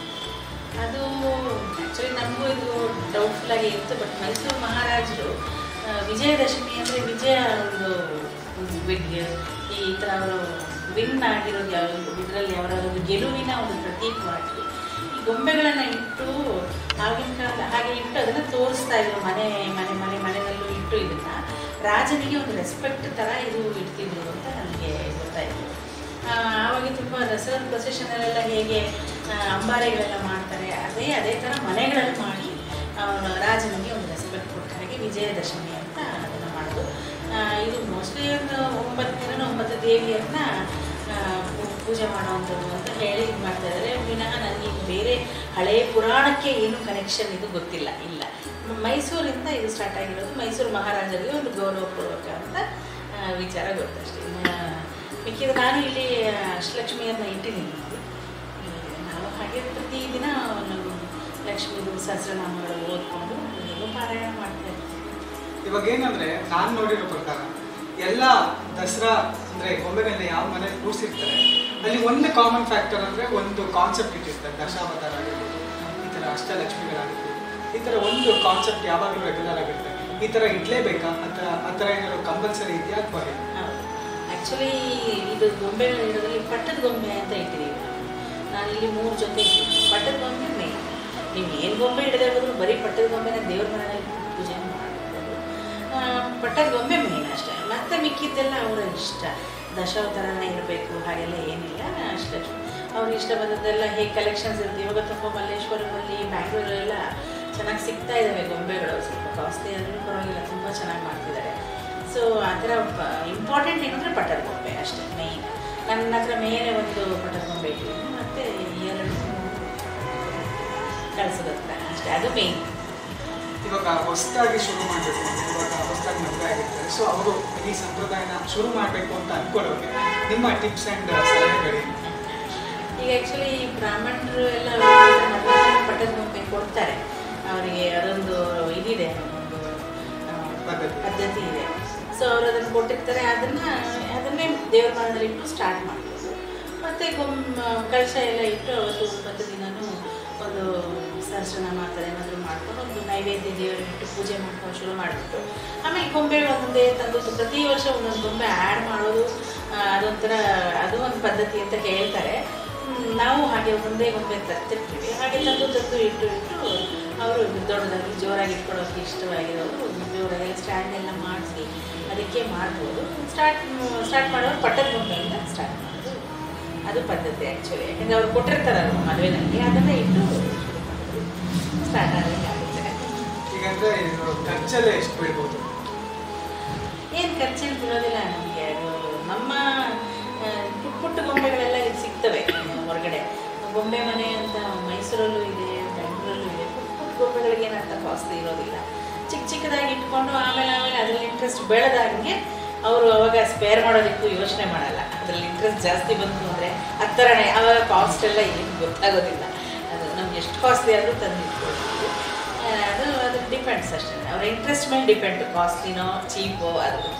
Speaker 4: ಅದು ಆ್ಯಕ್ಚುಲಿ ನಮಗೂ ಇದು ಡೌಟ್ಫುಲ್ ಆಗಿ ಇತ್ತು ಬಟ್ ಮೈಸೂರು ಮಹಾರಾಜರು ಆ, ವಿಜಯದಶಮಿ ಅಂದರೆ ವಿಜಯ ಒಂದು ಒಂದು big, ಈ ಥರ ಅವರು ವಿನ್ ಆಗಿರೋದು ಯಾವ ಇದರಲ್ಲಿ ಯಾವ್ದಾದ್ರು ಒಂದು ಗೆಲುವಿನ ಒಂದು ಪ್ರತೀಕವಾಗಿ ಈ ಗೊಂಬೆಗಳನ್ನು ಇಟ್ಟು ಆಗಿನ ಕಾಲ ಹಾಗೆ ಇಟ್ಟು ಅದನ್ನು ತೋರಿಸ್ತಾ ಇದ್ರು ಮನೆ ಮನೆ ಮನೆ ಮನೆಯಲ್ಲೂ ಇಟ್ಟು ಇದನ್ನು ರಾಜನಿಗೆ ಒಂದು ರೆಸ್ಪೆಕ್ಟ್ ಥರ ಇದು ಇಡ್ತಿದ್ರು ಅಂತ ನನಗೆ ಗೊತ್ತಾಯಿತು ಆ, ಆವಾಗ ತುಂಬ ದಸರಾ ಪ್ರೊಸೆಷನಲ್ಲೆಲ್ಲ ಹೇಗೆ ಆ, ಅಂಬಾರಿಗಳೆಲ್ಲ ಮಾಡ್ತಾರೆ ಅದೇ ಅದೇ ಥರ ಮನೆಗಳಲ್ಲಿ ಮಾಡಿ ಅವನು ರಾಜನಿಗೆ ಒಂದು ರೆಸ್ಪೆಕ್ಟ್ ಕೊಟ್ಟ ಹಾಗೆ ವಿಜಯದಶಮಿ ಅಂತ ಅದನ್ನು ಮಾಡೋದು ಆ, ಇದು ಮೋಸ್ಟ್ಲಿ ಒಂದು ಒಂಬತ್ತು ದಿನ ಒಂಬತ್ತು ದೇವಿಯರನ್ನ ಆ, ಪೂ- ಪೂಜೆ ಮಾಡುವಂಥದ್ದು ಅಂತ ಹೇಳಿ ಇದು ಮಾಡ್ತಾ ಇದ್ದಾರೆ ವಿನಃ ನನಗೆ ಇದು ಬೇರೆ ಹಳೆಯ ಪುರಾಣಕ್ಕೆ ಏನು ಕನೆಕ್ಷನ್ ಇದು ಗೊತ್ತಿಲ್ಲ ಇಲ್ಲ ಮ- ಮೈಸೂರಿಂದ ಇದು ಸ್ಟಾರ್ಟ್ ಆಗಿರೋದು ಮೈಸೂರು ಮಹಾರಾಜರಿಗೆ ಒಂದು ಗೌರವಪೂರ್ವಕ ಅಂತ ಆ, ವಿಚಾರ ಗೊತ್ತಷ್ಟೇ ಇನ್ನು ಮಿಕ್ಕಿದ ನಾನು ಇಲ್ಲಿ ಅಷ್ಟಲಕ್ಷ್ಮಿಯನ್ನ ಇಟ್ಟಿದ್ದೀನಿ ಇಲ್ಲಿ. ನಾವು ಹಾಗೆ ಪ್ರತಿದಿನ ನಮ್ಮ ಲಕ್ಷ್ಮೀದು ಸಹಸ್ರನಾಮಗಳು ಓದ್ಕೊಂಡು ಅದನ್ನು ಪಾರಾಯಣ ಮಾಡ್ತಾ ಇರ್ತೀವಿ
Speaker 1: ಇವಾಗ ಏನಂದ್ರೆ ನಾನ್ ನೋಡಿರೋ ಪ್ರಕಾರ ಎಲ್ಲ ದಸರಾ ಅಂದ್ರೆ ಗೊಂಬೆಗಳನ್ನ ಯಾವ ಮನೇಲಿ ಕೂರಿಸಿರ್ತಾರೆ ಅಲ್ಲಿ ಒಂದು ಕಾಮನ್ ಫ್ಯಾಕ್ಟರ್ ಅಂದ್ರೆ ಒಂದು ಕಾನ್ಸೆಪ್ಟ್ ಇಟ್ಟಿರ್ತಾರೆ ದಶಾವತಾರ ಆಗಿರ್ಬೋದು ಈ ತರ ಅಷ್ಟಲಕ್ಷ್ಮಿಗಳಾಗಿರ್ಬೋದು ಈ ತರ ಒಂದು ಕಾನ್ಸೆಪ್ಟ್ ಯಾವಾಗಲೂ ರೆಗ್ಯುಲರ್ ಆಗಿರುತ್ತೆ ಈ ತರ ಇಡ್ಲೇಬೇಕಾ ಅಥವಾ ಆ ಥರ ಏನಾದ್ರು ಕಂಪಲ್ಸರಿ ಇದೆಯಾ ಅಥವಾ ಹೇಗೆ?
Speaker 4: ಹೌದು ಆ್ಯಕ್ಚುಲಿ ಇದು ಗೊಂಬೆಗಳು ಇರೋದ್ರಲ್ಲಿ ಪಟ್ಟದ ಗೊಂಬೆ ಅಂತ ಇಟ್ಟಿದ್ದೀವಿ ನಾವು. ನಾನು ಇಲ್ಲಿ ಮೂರು ಜೊತೆ ಇಟ್ಟಿದ್ದೀನಿ ಪಟ್ಟದ ಗೊಂಬೆ ಮೇನ್ ನೀವು ಏನು ಗೊಂಬೆ ಹಿಡದೆ ಹೋದ್ರು ಬರೀ ಪಟ್ಟದ ಗೊಂಬೆನ ದೇವ್ರ ಮನೆಯಲ್ಲಿ ಪೂಜೆ ಮಾಡ್ಬೋದು ಆ, ಪಟ್ಟದ ಗೊಂಬೆ ಮೇನ್ ಅಷ್ಟೇ ಮತ್ತೆ ಮಿಕ್ಕಿದ್ದೆಲ್ಲ ಅವರ ಇಷ್ಟ ದಶಾವತಾರನೇ ಇರಬೇಕು ಹಾಗೆಲ್ಲ ಏನಿಲ್ಲ ಅಷ್ಟೇ ಅವ್ರಿಗೆ ಇಷ್ಟ ಬಂದದ್ದೆಲ್ಲ ಹೇಗೆ ಕಲೆಕ್ಷನ್ಸ್ ಇರುತ್ತೆ ಇವಾಗ ತುಂಬ ಮಲ್ಲೇಶ್ವರಮಲ್ಲಿ ಬ್ಯಾಂಗ್ಳೂರಲ್ಲೆಲ್ಲ ಚೆನ್ನಾಗಿ ಸಿಗ್ತಾ ಇದ್ದಾವೆ ಗೊಂಬೆಗಳು ಸ್ವಲ್ಪ ಕಾಸ್ಟ್ಲಿ ಆದರೂ ಪರವಾಗಿಲ್ಲ ತುಂಬ ಚೆನ್ನಾಗಿ ಮಾಡ್ತಿದ್ದಾರೆ ಸೊ ಆ ಥರ ಇಂಪಾರ್ಟೆಂಟ್ ಏನಂದರೆ ಪಟ್ಟದ ಗೊಂಬೆ ಅಷ್ಟೇ ಮೇಯ್ನ್ ನನ್ನ ಹತ್ರ ಮೇಲೆ ಒಂದು ಪಟ್ಟದ ಗೊಂಬೆ ಇಟ್ಟಿದ್ದೀನಿ ಮತ್ತು ಎರಡು ಕಳಿಸೋದ ಹತ್ರ ಅಷ್ಟೇ ಅದು ಮೇಯ್ನ್
Speaker 1: ಇವಾಗ ಹೊಸದಾಗಿ ಶುರು ಮಾಡಬೇಕು ಇವಾಗ ಹೊಸದಾಗಿ ಮದುವೆ ಆಗಿರ್ತಾರೆ ಸೊ ಅವರು ಈ ಸಂಪ್ರದಾಯನ ಶುರು ಮಾಡಬೇಕು ಅಂತ ಅನ್ಕೊಳ್ಳೋಕೆ ನಿಮ್ಮ ಟಿಪ್ಸ್ ಆ್ಯಂಡ್ ಸಲಹೆಗಳು ಏನು?
Speaker 4: ಈಗ ಆ್ಯಕ್ಚುಲಿ ಬ್ರಾಹ್ಮಣರು ಎಲ್ಲ ಪಟ್ಟದ ಗೊಂಬೆ ಕೊಡ್ತಾರೆ ಅವರಿಗೆ ಅದೊಂದು ಇದಿದೆ ಒಂದು ಆ,
Speaker 1: ಪದ್ಧತಿ.
Speaker 4: ಪದ್ಧತಿ ಇದೆ ಸೊ ಅವ್ರು ಅದನ್ನು ಕೊಟ್ಟಿರ್ತಾರೆ ಅದನ್ನು ಅದನ್ನೇ ದೇವ್ರ ಮನದಲ್ಲಿ ಇಟ್ಟು ಸ್ಟಾರ್ಟ್ ಮಾಡ್ಬೋದು ಮತ್ತು ಗೊಂಬ ಕಳಶ ಎಲ್ಲ ಇಟ್ಟು ಅವತ್ತು ಒಂಬತ್ತು ದಿನನೂ ಒಂದು ಸಹಸ್ರನಾಮ ಆ ಥರ ಏನಾದರೂ ಮಾಡ್ಕೊಂಡು ಒಂದು ನೈವೇದ್ಯ ದೇವರಿಗೆ ಇಟ್ಟು ಪೂಜೆ ಮಾಡ್ಕೊಂಡು ಶುರು ಮಾಡಿಬಿಟ್ಟು ಆಮೇಲೆ ಗೊಂಬೆ ಒಂದೊಂದೇ ತಂದು ಪ್ರತಿ ವರ್ಷ ಒಂದೊಂದು ಗೊಂಬೆ ಆ್ಯಡ್ ಮಾಡೋದು ಆ, ಅದೊಂಥರ ಅದು ಒಂದು ಪದ್ಧತಿ ಅಂತ ಹೇಳ್ತಾರೆ ಹ್ಮ್, ನಾವು ಹಾಗೆ ಒಂದೇ ಗೊಂಬೆ ತರ್ತಿರ್ತೀವಿ ಹಾಗೆ ತಂದು ತಂದು ಇಟ್ಟು ಇಟ್ಟು ಅವರು ದೊಡ್ಡದಾಗಿ ಜೋರಾಗಿ ಇಟ್ಕೊಳ್ಳೋಕೆ ಇಷ್ಟವಾಗಿರೋರು ಜೋರಾಗಿ ಸ್ಟ್ಯಾಂಡ್ ಎಲ್ಲ ಮಾಡಿಸಿ ಅದಕ್ಕೆ ಮಾಡ್ಬೋದು ಸ್ಟಾರ್ಟ್ ಸ್ಟಾರ್ಟ್ ಮಾಡೋರು ಪಟ್ಟದ ಗೊಂಬೆಯಿಂದ ಸ್ಟಾರ್ಟ್ ಮಾಡೋದು ಅದು ಪದ್ಧತಿ ಆ್ಯಕ್ಚುಲಿ ಯಾಕಂದರೆ ಅವ್ರು ಕೊಟ್ಟಿರ್ತಾರಲ್ಲ ಮದುವೆನಲ್ಲಿ ಅದನ್ನು ಇಟ್ಟು ಸ್ಟಾರ್ಟ್ ಆದಂಗೆ ಆಗುತ್ತೆ
Speaker 1: ಈಗಂದ್ರೆ ಇದು ಖರ್ಚಲ್ಲೇ ಎಷ್ಟು ಬೀಳ್ಬೋದು
Speaker 4: ಏನು ಖರ್ಚೇನು ಬೀಳೋದಿಲ್ಲ ನಮಗೆ ಅದು ನಮ್ಮ ಆ, ಪುಟ್ಟ ಪುಟ್ಟ ಗೊಂಬೆಗಳೆಲ್ಲ ಇಲ್ಲಿ ಸಿಗ್ತವೆ ಹೊರಗಡೆ ಗೊಂಬೆ ಮನೆ ಅಂತ ಮೈಸೂರಲ್ಲೂ ಇದೆ ಬೆಂಗಳೂರಲ್ಲೂ ಇದೆ ಪುಟ್ಟ ಪುಟ್ಟ ಗೊಂಬೆಗಳಿಗೆ ಏನಂತ ಕಾಸ್ಟ್ಲಿ ಇರೋದಿಲ್ಲ ಚಿಕ್ಕ ಚಿಕ್ಕದಾಗಿ ಇಟ್ಕೊಂಡು ಆಮೇಲೆ ಆಮೇಲೆ ಅದರಲ್ಲಿ ಇಂಟ್ರೆಸ್ಟ್ ಬೆಳೆದಾಗೆ ಅವರು ಅವಾಗ ಸ್ಪೇರ್ ಮಾಡೋದಕ್ಕೂ ಯೋಚನೆ ಮಾಡಲ್ಲ ಅದರಲ್ಲಿ ಇಂಟ್ರೆಸ್ಟ್ ಜಾಸ್ತಿ ಬಂತು ಅಂದರೆ ಆ ಥರನೇ ಅವಾಗ ಕಾಸ್ಟ್ ಎಲ್ಲ ಏನು ಗೊತ್ತಾಗೋದಿಲ್ಲ ಅದು ನಮ್ಗೆ ಎಷ್ಟು ಕಾಸ್ಟ್ಲಿ ಆದರೂ ತಂದು ಇಟ್ಕೊಳ್ತೀವಿ ಆ, ಅದು ಅದು ಡಿಪೆಂಡ್ಸ್ ಅಷ್ಟೇ ಅವ್ರ ಇಂಟ್ರೆಸ್ಟ್ ಮೇಲೆ ಡಿಪೆಂಡ್ ಕಾಸ್ಟ್ಲಿನೋ ಚೀಪೋ ಅದು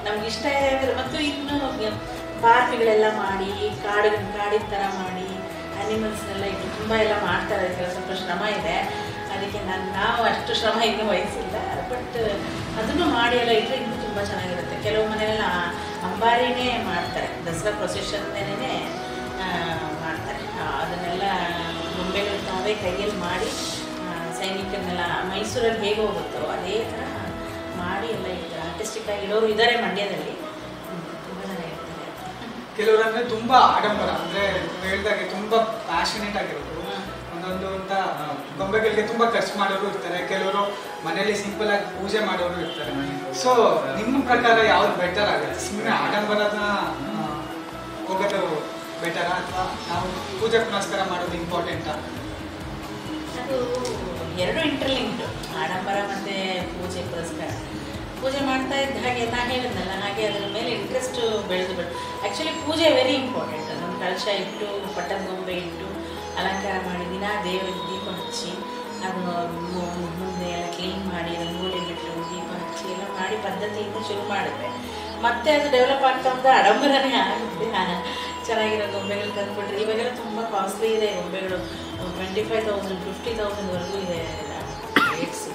Speaker 4: ನಮ್ಗೆ ಇಷ್ಟ ಇದೆ ಅಂದರೆ ಮತ್ತು ಇನ್ನು ಪಾರ್ಕ್ಗಳೆಲ್ಲ ಮಾಡಿ ಕಾಡು ಕಾಡಿನ ಥರ ಮಾಡಿ ಅನಿಮಲ್ಸ್ನೆಲ್ಲ ಇಟ್ಟು ತುಂಬ ಎಲ್ಲ ಮಾಡ್ತಾರೆ ಅದಕ್ಕೆಲ್ಲ ಸ್ವಲ್ಪ ಶ್ರಮ ಇದೆ ಅದಕ್ಕೆ ನಾನು ನಾವು ಅಷ್ಟು ಶ್ರಮ ಇನ್ನೂ ವಹಿಸಿಲ್ಲ ಬಟ್ ಅದನ್ನು ಮಾಡಿ ಎಲ್ಲ ಇಟ್ಟರೆ ಇನ್ನೂ ತುಂಬ ಚೆನ್ನಾಗಿರುತ್ತೆ ಕೆಲವು ಮನೆಯಲ್ಲ ಅಂಬಾರಿನೇ ಮಾಡ್ತಾರೆ ದಸರಾ ಪ್ರೊಸೆಷನ್ನೇನೆ ಮಾಡ್ತಾರೆ ಆ, ಅದನ್ನೆಲ್ಲ ಗೊಂಬೆಗಳು ತಾವೇ ಕೈಯಲ್ಲಿ ಮಾಡಿ ಆ, ಸೈನಿಕರನ್ನೆಲ್ಲ ಮೈಸೂರಲ್ಲಿ ಹೇಗೆ ಹೋಗುತ್ತೋ ಅದೇ ಥರ ಮಾಡಿ ಎಲ್ಲ ಇರ್ತಾರೆ ಆರ್ಟಿಸ್ಟಿಕ್ ಆಗಿ ಇರೋರು ಇದ್ದಾರೆ ಮಂಡ್ಯದಲ್ಲಿ ತುಂಬ ಜನ ಇರ್ತಾರೆ
Speaker 1: ಕೆಲವರಂದ್ರೆ ತುಂಬಾ ಆಡಂಬರ ಅಂದ್ರೆ ನೀವು ಹೇಳ್ದಾಗೆ ತುಂಬಾ ಪ್ಯಾಷನೇಟ್ ಆಗಿರೋದು ಒಂದೊಂದು ಅಂತ ಆ, ಗೊಂಬೆಗಳಿಗೆ ತುಂಬಾ ಖರ್ಚು ಮಾಡೋರು ಇರ್ತಾರೆ ಕೆಲವರು ಮನೇಲಿ ಸಿಂಪಲ್ ಆಗಿ ಪೂಜೆ ಮಾಡೋರು ಇರ್ತಾರೆ ಸೊ ನಿಮ್ಮ ಪ್ರಕಾರ ಯಾವ್ದು ಬೆಟರ್ ಆಗುತ್ತೆ ಸುಮ್ಮನೆ ಆಡಂಬರದ ಆ, ಹೋಗೋದು ಬೆಟರಾ ಅಥವಾ ನಾವು ಪೂಜೆ ಪುನಸ್ಕಾರ ಮಾಡೋದು ಇಂಪಾರ್ಟೆಂಟಾ
Speaker 4: ಅದು ಎರಡು ಇಂಟರ್ಲಿಂಕ್ಡ್ ಆಡಂಬರ ಮತ್ತು ಪೂಜೆ ಪುರಸ್ಕಾರ ಪೂಜೆ ಮಾಡ್ತಾ ಇದ್ದ ಹಾಗೆ ನಾ ಹೇಳಿದ್ನಲ್ಲ ಹಾಗೆ ಅದರ ಮೇಲೆ ಇಂಟ್ರೆಸ್ಟ್ ಬೆಳೆದು ಬೆಳೆದು ಆ್ಯಕ್ಚುಲಿ ಪೂಜೆ ವೆರಿ ಇಂಪಾರ್ಟೆಂಟ್ ಅದೊಂದು ಕಳಶ ಇಟ್ಟು ಪಟ್ಟದ ಗೊಂಬೆ ಇಟ್ಟು ಅಲಂಕಾರ ಮಾಡಿ ದಿನ ದೇವರಿಗೆ ದೀಪ ಹಚ್ಚಿ ಅದು ಮು- ಮುಂದೆ ಎಲ್ಲ ಕ್ಲೀನ್ ಮಾಡಿ ರಂಗೋಲಿ ಬಿಟ್ಟು ದೀಪ ಹಚ್ಚಿ ಎಲ್ಲ ಮಾಡಿ ಪದ್ಧತಿಯಿಂದ ಶುರು ಮಾಡಿದ್ರೆ ಮತ್ತೆ ಅದು ಡೆವಲಪ್ ಆಗ್ತಾ ಹೋದ ಆಡಂಬರನೇ ಆಗುತ್ತೆ ಆ, ಚೆನ್ನಾಗಿರೋ ಗೊಂಬೆಗಳು ತಂದ್ಬಿಟ್ರೆ ಇವಾಗೆಲ್ಲ ತುಂಬ ಕಾಸ್ಟ್ಲಿ ಇದೆ ಗೊಂಬೆಗಳು ಟ್ವೆಂಟಿ ಫೈವ್ ತೌಸಂಡ್ ಫಿಫ್ಟಿ ತೌಸಂಡ್ವರೆಗೂ ಇದೆ ರೇಟ್ಸ್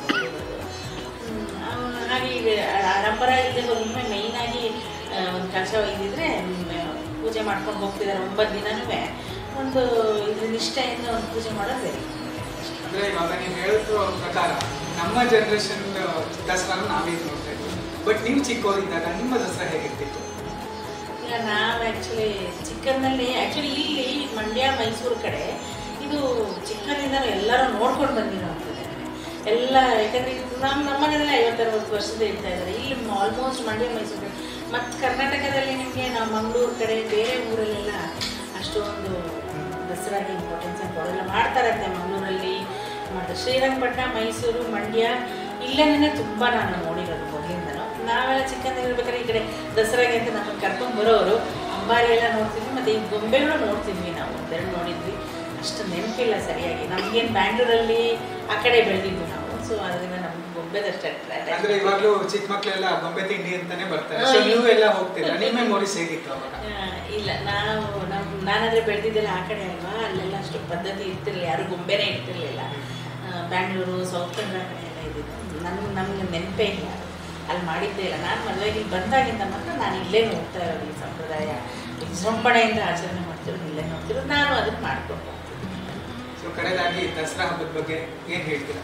Speaker 4: ಹಾಗೆ ಈಗ ಆಡಂಬರ ಇಲ್ಲದೆ ಒಮ್ಮೆ ಮೇಯ್ನಾಗಿ ಒಂದು ಕಲಶ ಒಯ್ದಿದ್ರೆ ಮ್, ಪೂಜೆ ಮಾಡ್ಕೊಂಡು ಹೋಗ್ತಿದ್ದಾರೆ ಒಂಬತ್ತು ದಿನನೂ ಒಂದು ಇದ್ರ ನಿಷ್ಠೆಯಿಂದ ಒಂದು ಪೂಜೆ ಮಾಡೋದು ಬೇರೆ
Speaker 1: ಅಂದ್ರೆ ಇವಾಗ ನೀವು ಹೇಳಿರೋ ಪ್ರಕಾರ ನಮ್ಮ ಜನರೇಷನ್ ದಸರಾನು ನಾವೇ ನೋಡ್ತಾ ಇದ್ವಿ ಬಟ್ ನೀವು ಚಿಕ್ಕವರಿದ್ದಾಗ ನಿಮ್ಮ ದಸರಾ ಹೇಗಿರ್ತಿತ್ತು
Speaker 4: ಈಗ ನಾವು ಆ್ಯಕ್ಚುಲಿ ಚಿಕ್ಕಂದಲ್ಲಿ ಆ್ಯಕ್ಚುಲಿ ಇಲ್ಲಿ ಮಂಡ್ಯ ಮೈಸೂರು ಕಡೆ ಇದು ಚಿಕ್ಕಂದಿಂದ ಎಲ್ಲರೂ ನೋಡ್ಕೊಂಡು ಬಂದಿರೋವಂಥದ್ದು ಎಲ್ಲ ಯಾಕಂದರೆ ನಮ್ಮ ನಮ್ಮ ಮನೆಯಲ್ಲೇ ಐವತ್ತರವತ್ತು ವರ್ಷದ ಇರ್ತಾ ಇದ್ದಾರೆ ಇಲ್ಲಿ ಆಲ್ಮೋಸ್ಟ್ ಮಂಡ್ಯ ಮೈಸೂರು ಮತ್ತು ಕರ್ನಾಟಕದಲ್ಲಿ ನಿಮಗೆ ನಾವು ಮಂಗಳೂರು ಕಡೆ ಬೇರೆ ಊರಲ್ಲೆಲ್ಲ ಅಷ್ಟೊಂದು ದಸರಾಗೆ ಇಂಪಾರ್ಟೆನ್ಸ್ ಅಂತ ಕೊಡೋಲ್ಲ ಮಾಡ್ತಾರಂತೆ ಮಂಗಳೂರಲ್ಲಿ ಮತ್ತು ಶ್ರೀರಂಗಪಟ್ಟಣ ಮೈಸೂರು ಮಂಡ್ಯ ಇಲ್ಲೇನೇ ತುಂಬ ನಾನು ನೋಡಿರೋದು ಮೊದಲಿಂದನೂ ನಾವೆಲ್ಲ ಚಿಕ್ಕಂದಿರ್ಬೇಕಾದ್ರೆ ಈ ಕಡೆ ದಸರಾಗೆ ಅಂತ ನಮ್ಮನ್ನು ಕರ್ಕೊಂಡು ಬರೋರು ಅಂಬಾರಿ ಎಲ್ಲ ನೋಡ್ತಿದ್ವಿ ಮತ್ತು ಈ ಗೊಂಬೆಗಳು ನೋಡ್ತಿದ್ವಿ ನಾವು ಒಂದೆರಡು ನೋಡಿದ್ವಿ ಅಷ್ಟು ನೆನಪಿಲ್ಲ ಸರಿಯಾಗಿ ನಮಗೇನು ಬ್ಯಾಂಗ್ಳೂರಲ್ಲಿ ಆ ಕಡೆ ಬೆಳೆದಿದ್ವಿ ನಾವು ಸೊ ಅದರಿಂದ ನಮ್ಗೆ ಗೊಂಬೆದಷ್ಟು
Speaker 1: ಅಂದ್ರೆ ಇವಾಗ್ಲೂ ಚಿಕ್ಕ ಮಕ್ಳೆಲ್ಲ ಗೊಂಬೆ ತಿಂಡಿ ಅಂತಾನೆ ಬರ್ತಾರೆ
Speaker 4: ಹಾ,
Speaker 1: ಸೊ
Speaker 4: ಈ-
Speaker 1: ನೀವು ಎಲ್ಲ ಹೋಗ್ತೀರಾ ನಿಮ್ಮ ಮೆಮೊರೀಸ್ ಹೇಗಿತ್ತು ಅವಾಗ
Speaker 4: ಆ, ಇಲ್ಲ ನಾವು ನಮ್ಮ ನಾನಾದ್ರೆ ಬೆಳೆದಿದ್ದೆಲ್ಲ ಆ ಕಡೆ ಅಲ್ವಾ ಅಲ್ಲೆಲ್ಲ ಅಷ್ಟು ಪದ್ಧತಿ ಇರ್ತಿರ್ಲಿಲ್ಲ ಯಾರು ಗೊಂಬೆನೇ ಇರ್ತಿರ್ಲಿಲ್ಲ ಆ, ಬ್ಯಾಂಗ್ಳೂರು ಸೌತ್ ಕನ್ನಡ ಕಡೆ ಎಲ್ಲ ಇದ್ದಿದ್ದು ನಮ್ಗೆ ನಮ್ಗೆ ನೆನಪೇ ಇಲ್ಲ ಅಲ್ಲಿ ಮಾಡಿದ್ದೇ ಇಲ್ಲ ನಾನು ಮದುವೆಗೆ ಇಲ್ಲಿ ಬಂದಾಗಿಂದ ಮಾತ್ರ ನಾನು ಇಲ್ಲೇ ನೋಡ್ತಾ ಇರೋದು ಈ ಸಂಪ್ರದಾಯ ವಿಜೃಂಭಣೆಯಿಂದ ಆಚರಣೆ ಮಾಡ್ತಿರೋದು ಇಲ್ಲೇ ನೋಡ್ತಿರೋದು ನಾನು ಅದನ್ನು ಮಾಡ್ಕೊಂಡು ಹೋಗ್ತೀನಿ
Speaker 1: ಸೊ ಕಡೆದಾಗಿ ದಸರಾ ಹಬ್ಬದ ಬಗ್ಗೆ ಏನ್ ಹೇಳ್ತೀರಾ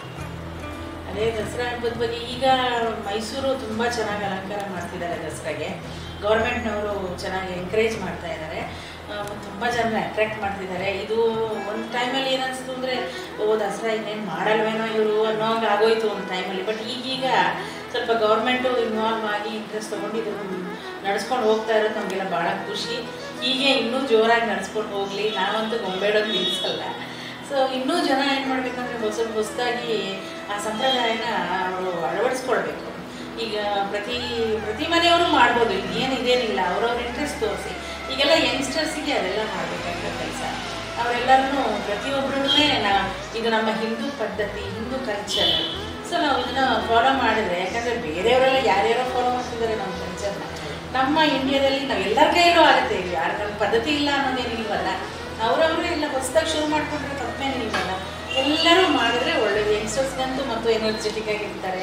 Speaker 4: ಅದೇ ದಸರಾ ಹಬ್ಬದ ಬಗ್ಗೆ ಈಗ ಮೈಸೂರು ತುಂಬ ಚೆನ್ನಾಗಿ ಅಲಂಕಾರ ಮಾಡ್ತಿದ್ದಾರೆ ದಸರಾಗೆ ಗೌರ್ಮೆಂಟ್ನವರು ಚೆನ್ನಾಗಿ ಎಂಕರೇಜ್ ಮಾಡ್ತಾ ಇದ್ದಾರೆ ತುಂಬ ಜನ ಅಟ್ರಾಕ್ಟ್ ಮಾಡ್ತಿದ್ದಾರೆ ಇದು ಒಂದು ಟೈಮಲ್ಲಿ ಏನನ್ಸ್ತು ಅಂದರೆ ಓ ದಸರಾ ಇನ್ನೇನು ಮಾಡಲ್ವೇನೋ ಇವರು ಅನ್ನೋ ಹಂಗೆ ಆಗೋಯ್ತು ಒಂದು ಟೈಮಲ್ಲಿ ಬಟ್ ಈಗೀಗ ಸ್ವಲ್ಪ ಗೌರ್ಮೆಂಟು ಇನ್ವಾಲ್ವ್ ಆಗಿ ಇಂಟ್ರೆಸ್ಟ್ ತೊಗೊಂಡು ಇದು ನಡ್ಸ್ಕೊಂಡು ಹೋಗ್ತಾ ಇರೋದು ನಮಗೆಲ್ಲ ಭಾಳ ಖುಷಿ ಹೀಗೆ ಇನ್ನೂ ಜೋರಾಗಿ ನಡ್ಸ್ಕೊಂಡು ಹೋಗಲಿ ನಾವಂತೂ ಗೊಂಬೆಡೋದು ನಿಲ್ಲಿಸಲ್ಲ ಸೊ ಇನ್ನೂ ಜನ ಏನು ಮಾಡಬೇಕಂದ್ರೆ ಹೊಸ ಹೊಸದಾಗಿ ಆ ಸಂಪ್ರದಾಯನ ಅವರು ಅಳವಡಿಸ್ಕೊಳ್ಬೇಕು ಈಗ ಪ್ರತಿ ಪ್ರತಿ ಮನೆಯವರು ಮಾಡ್ಬೋದು ಏನು ಇದೇನಿಲ್ಲ ಅವ್ರವ್ರ ಇಂಟ್ರೆಸ್ಟ್ ತೋರಿಸಿ ಈಗೆಲ್ಲ ಯಂಗ್ಸ್ಟರ್ಸಿಗೆ ಅದೆಲ್ಲ ಮಾಡಬೇಕಂತ ಕೆಲಸ ಅವರೆಲ್ಲರೂ ಪ್ರತಿಯೊಬ್ಬರೂ ನಾ ಇದು ನಮ್ಮ ಹಿಂದೂ ಪದ್ಧತಿ ಹಿಂದೂ ಕಲ್ಚರ್ ಸೊ ನಾವು ಇದನ್ನ ಫಾಲೋ ಮಾಡಿದ್ರೆ ಯಾಕಂದರೆ ಬೇರೆಯವರೆಲ್ಲ ಯಾರ್ಯಾರೋ ಫಾಲೋ ಮಾಡ್ತಿದ್ದಾರೆ ನಮ್ಮ ಕಲ್ಚರ್ನ ನಮ್ಮ ಇಂಡಿಯಾದಲ್ಲಿ ನಾವು ಎಲ್ಲರ ಕೈಯಲ್ಲೂ ಆಗುತ್ತೆ ಇದು ಯಾರು ನಮ್ಮ ಪದ್ಧತಿ ಇಲ್ಲ ಅನ್ನೋದೇನಿಲ್ವಲ್ಲ ಅವರವರು ಎಲ್ಲ ಹೊಸದಾಗಿ ಶುರು ಮಾಡ್ಕೊಂಡ್ರೆ ತಪ್ಪೇನಿಲ್ವಲ್ಲ ಎಲ್ಲರೂ ಮಾಡಿದ್ರೆ ಒಳ್ಳೇದು ಯಂಗ್ಸ್ಟರ್ಸ್ಗಂತೂ ಮತ್ತು ಎನರ್ಜೆಟಿಕ್ ಆಗಿರ್ತಾರೆ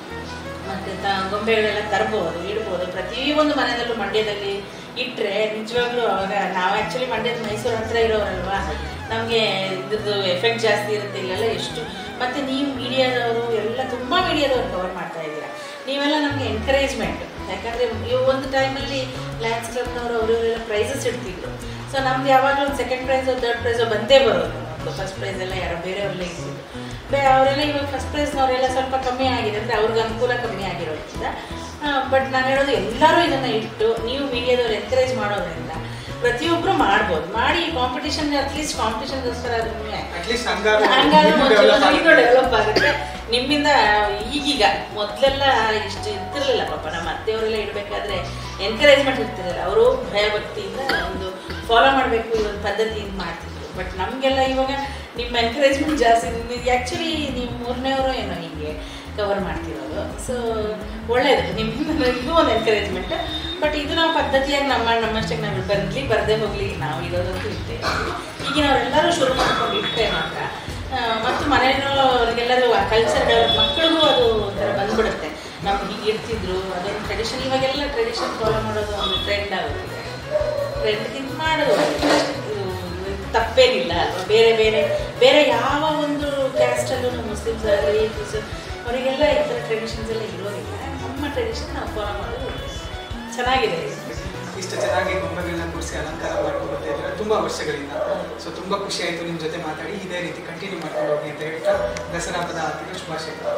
Speaker 4: ಮತ್ತು ತ ಗೊಂಬೆಗಳೆಲ್ಲ ತರ್ಬೋದು ಇಡ್ಬೋದು ಪ್ರತಿಯೊಂದು ಮನೆಯಲ್ಲೂ ಮಂಡ್ಯದಲ್ಲಿ ಇಟ್ಟರೆ ನಿಜವಾಗ್ಲೂ ಅವಾಗ ನಾವು ಆ್ಯಕ್ಚುಲಿ ಮಂಡ್ಯದ ಮೈಸೂರು ಹತ್ರ ಇರೋರಲ್ವಾ ನಮಗೆ ಇದ್ರದ್ದು ಎಫೆಕ್ಟ್ ಜಾಸ್ತಿ ಇರುತ್ತೆ ಇಲ್ಲೆಲ್ಲ ಎಷ್ಟು ಮತ್ತು ನೀವು ಮೀಡಿಯಾದವರು ಎಲ್ಲ ತುಂಬ ಮೀಡಿಯಾದವ್ರು ಕವರ್ ಮಾಡ್ತಾ ಇದ್ದೀರಾ ನೀವೆಲ್ಲ ನಮಗೆ ಎಂಕರೇಜ್ಮೆಂಟ್ ಯಾಕಂದರೆ ಒಂದು ಟೈಮಲ್ಲಿ ಲ್ಯಾನ್ಸ್ ಕ್ಲಬ್ನವರು ಅವರು ಇವರೆಲ್ಲ ಪ್ರೈಸಸ್ ಇಡ್ತಿದ್ರು ಸೊ ನಮ್ದು ಯಾವಾಗಲೂ ಒಂದು ಸೆಕೆಂಡ್ ಪ್ರೈಸು ಥರ್ಡ್ ಪ್ರೈಸು ಬಂದೇ ಬರೋದು ಫಸ್ಟ್ ಪ್ರೈಸ್ ಎಲ್ಲ ಯಾರೋ ಬೇರೆಯವ್ರಲ್ಲೇ ಇರ್ತಿದ್ರು ಬೇ ಅವರೆಲ್ಲ ಇವಾಗ ಫಸ್ಟ್ ಪ್ರೈಸ್ನವರೆಲ್ಲ ಸ್ವಲ್ಪ ಕಮ್ಮಿ ಆಗಿದೆ ಅಂದರೆ ಅವ್ರಿಗೆ ಅನುಕೂಲ ಕಮ್ಮಿ ಆಗಿರೋದ್ರಿಂದ ಬಟ್ ನಾನು ಹೇಳೋದು ಎಲ್ಲರೂ ಇದನ್ನು ಇಟ್ಟು ನೀವು ಮೀಡಿಯಾದವ್ರು ಎನ್ಕರೇಜ್ ಮಾಡೋದ್ರಿಂದ ಪ್ರತಿಯೊಬ್ಬರು ಮಾಡ್ಬೋದು ಮಾಡಿ ಕಾಂಪಿಟೇಷನ್ ಅಟ್ಲೀಸ್ಟ್ ಕಾಂಪಿಟೇಷನ್ಗೋಸ್ಕರ ಅದನ್ನು
Speaker 1: ಅಟ್ಲೀಸ್ಟ್ ಹಂಗಾದ್ರೂ
Speaker 4: ಹಂಗಾದ್ರೂ
Speaker 1: ಇನ್ನೂ
Speaker 4: ಒಂಚೂರು
Speaker 1: develop
Speaker 4: ಇನ್ನೂ
Speaker 1: ಆಗುತ್ತೆ.
Speaker 4: ಡೆವಲಪ್ ಆಗುತ್ತೆ ನಿಮ್ಮಿಂದ ಈಗೀಗ ಮೊದಲೆಲ್ಲ ಇಷ್ಟು ಇರ್ತಿರ್ಲಿಲ್ಲ ಪಾಪ ನಮ್ಮ ಅತ್ತೆಯವರೆಲ್ಲ ಇಡಬೇಕಾದ್ರೆ ಎನ್ಕರೇಜ್ಮೆಂಟ್ ಇರ್ತಿರಲಿಲ್ಲ ಅವರು ಭಯಭಕ್ತಿಯಿಂದ ಒಂದು ಫಾಲೋ ಮಾಡಬೇಕು ಈ ಒಂದು ಪದ್ಧತಿಯಿಂದ ಮಾಡ್ತಿದ್ರು ಬಟ್ ನಮಗೆಲ್ಲ ಇವಾಗ ನಿಮ್ಮ ಎನ್ಕರೇಜ್ಮೆಂಟ್ ಜಾಸ್ತಿ ಆ್ಯಕ್ಚುಲಿ ನೀವು ಮೂರನೇವರು ಏನೋ ಹೀಗೆ ಕವರ್ ಮಾಡ್ತಿರೋದು ಸೊ ಒಳ್ಳೇದು ನಿಮ್ಮಿಂದ ನಿಮಗೂ ಒಂದು ಎನ್ಕರೇಜ್ಮೆಂಟ್ ಬಟ್ ಇದು ನಾವು ಪದ್ಧತಿಯಾಗಿ ನಮ್ಮ ನಮ್ಮಷ್ಟಕ್ಕೆ ನಾವು ಬರಲಿ ಬರದೇ ಹೋಗಲಿ ನಾವು ಇರೋದಂತೂ ಇರ್ತೇವೆ ಈಗಿನವರೆಲ್ಲರೂ ಶುರು ಮಾಡ್ಕೊಂಡು ಇಟ್ಟರೆ ಮಾತ್ರ ಆ, ಮತ್ತು ಮನೆಯವರಿಗೆಲ್ಲರೂ ಆ ಕಲ್ಚರ್ಗಳ ಮಕ್ಕಳಿಗೂ ಅದು ಒಂಥರ ಬಂದ್ಬಿಡುತ್ತೆ ನಾವು ಹೀಗೆ ಇರ್ತಿದ್ರು ಅದೊಂದು ಟ್ರೆಡಿಷನ್ ಇವಾಗೆಲ್ಲ ಟ್ರೆಡಿಷನ್ ಫಾಲೋ ಮಾಡೋದು ಒಂದು ಟ್ರೆಂಡ್ ಆಗುತ್ತೆ ಟ್ರೆಂಡ್ಗಿಂತ ಮಾಡೋದು ಒಳ್ಳೆದು. ಇದು ಇದು ತಪ್ಪೇನಿಲ್ಲ ಅಲ್ವಾ ಬೇರೆ ಬೇರೆ ಬೇರೆ ಯಾವ ಒಂದು ಕ್ಯಾಸ್ಟಲ್ಲೂ ಮುಸ್ಲಿಮ್ಸ್ ಆಗಲಿ ಹಿಂದೂಸ್ ಅವರಿಗೆಲ್ಲ ಈ ಥರ ಟ್ರೆಡಿಷನ್ಸ್ ಎಲ್ಲ ಇರೋದಿಲ್ಲ ನಮ್ಮ ಟ್ರೆಡಿಷನ್ ನಾವು ಫಾಲೋ ಮಾಡೋದು ಚೆನ್ನಾಗಿದೆ ಇದು.
Speaker 1: ಇಷ್ಟು ಚೆನ್ನಾಗಿ ಗೊಂಬೆಗಳನ್ನ ಕೂರಿಸಿ ಅಲಂಕಾರ ಮಾಡ್ಕೊಂಡು ಬರ್ತಾ ಇದ್ದಾರೆ ತುಂಬಾ ವರ್ಷಗಳಿಂದ ಸೊ ತುಂಬಾ ಖುಷಿ ಆಯ್ತು ನಿಮ್ ಜೊತೆ ಮಾತಾಡಿ ಇದೇ ರೀತಿ ಕಂಟಿನ್ಯೂ ಮಾಡ್ಕೊಂಡು ಹೋಗಿ ಅಂತ ಹೇಳ್ತಾ ದಸರಾ ಹಬ್ಬದ ಆರ್ಥಿಕ ಶುಭಾಶಯಗಳು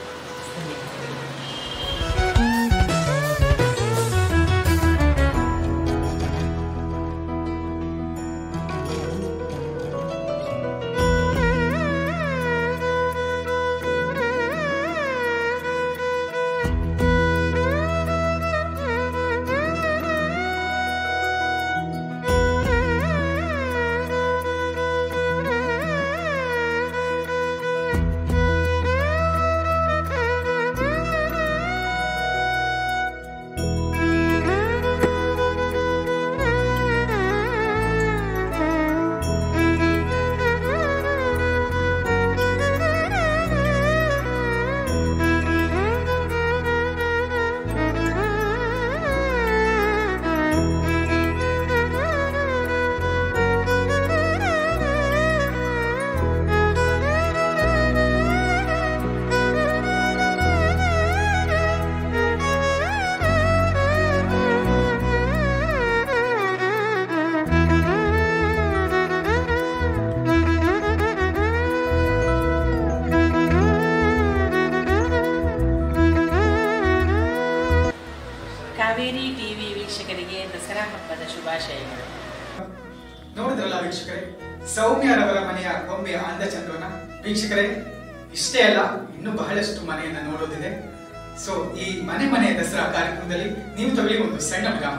Speaker 4: ಕಾವೇರಿ ಟಿವಿ ವೀಕ್ಷಕರಿಗೆ ದಸರಾ ಹಬ್ಬದ ಶುಭಾಶಯಗಳು
Speaker 1: ನೋಡಿದ್ರಲ್ಲ ವೀಕ್ಷಕರೇ ಸೌಮ್ಯರವರ ಮನೆಯ ಗೊಂಬೆಯ ಅಂದ ಚಂದವನ್ನ ವೀಕ್ಷಕರೇ ಇಷ್ಟೇ ಅಲ್ಲ ಇನ್ನೂ ಬಹಳಷ್ಟು ಮನೆಯನ್ನ ನೋಡೋದಿದೆ ಸೊ ಈ ಮನೆ ಮನೆ ದಸರಾ ಕಾರ್ಯಕ್ರಮದಲ್ಲಿ ನೀವು ತಗೊಳ್ಳಿ ಒಂದು ಸಣ್ಣ ವಿರಾಮ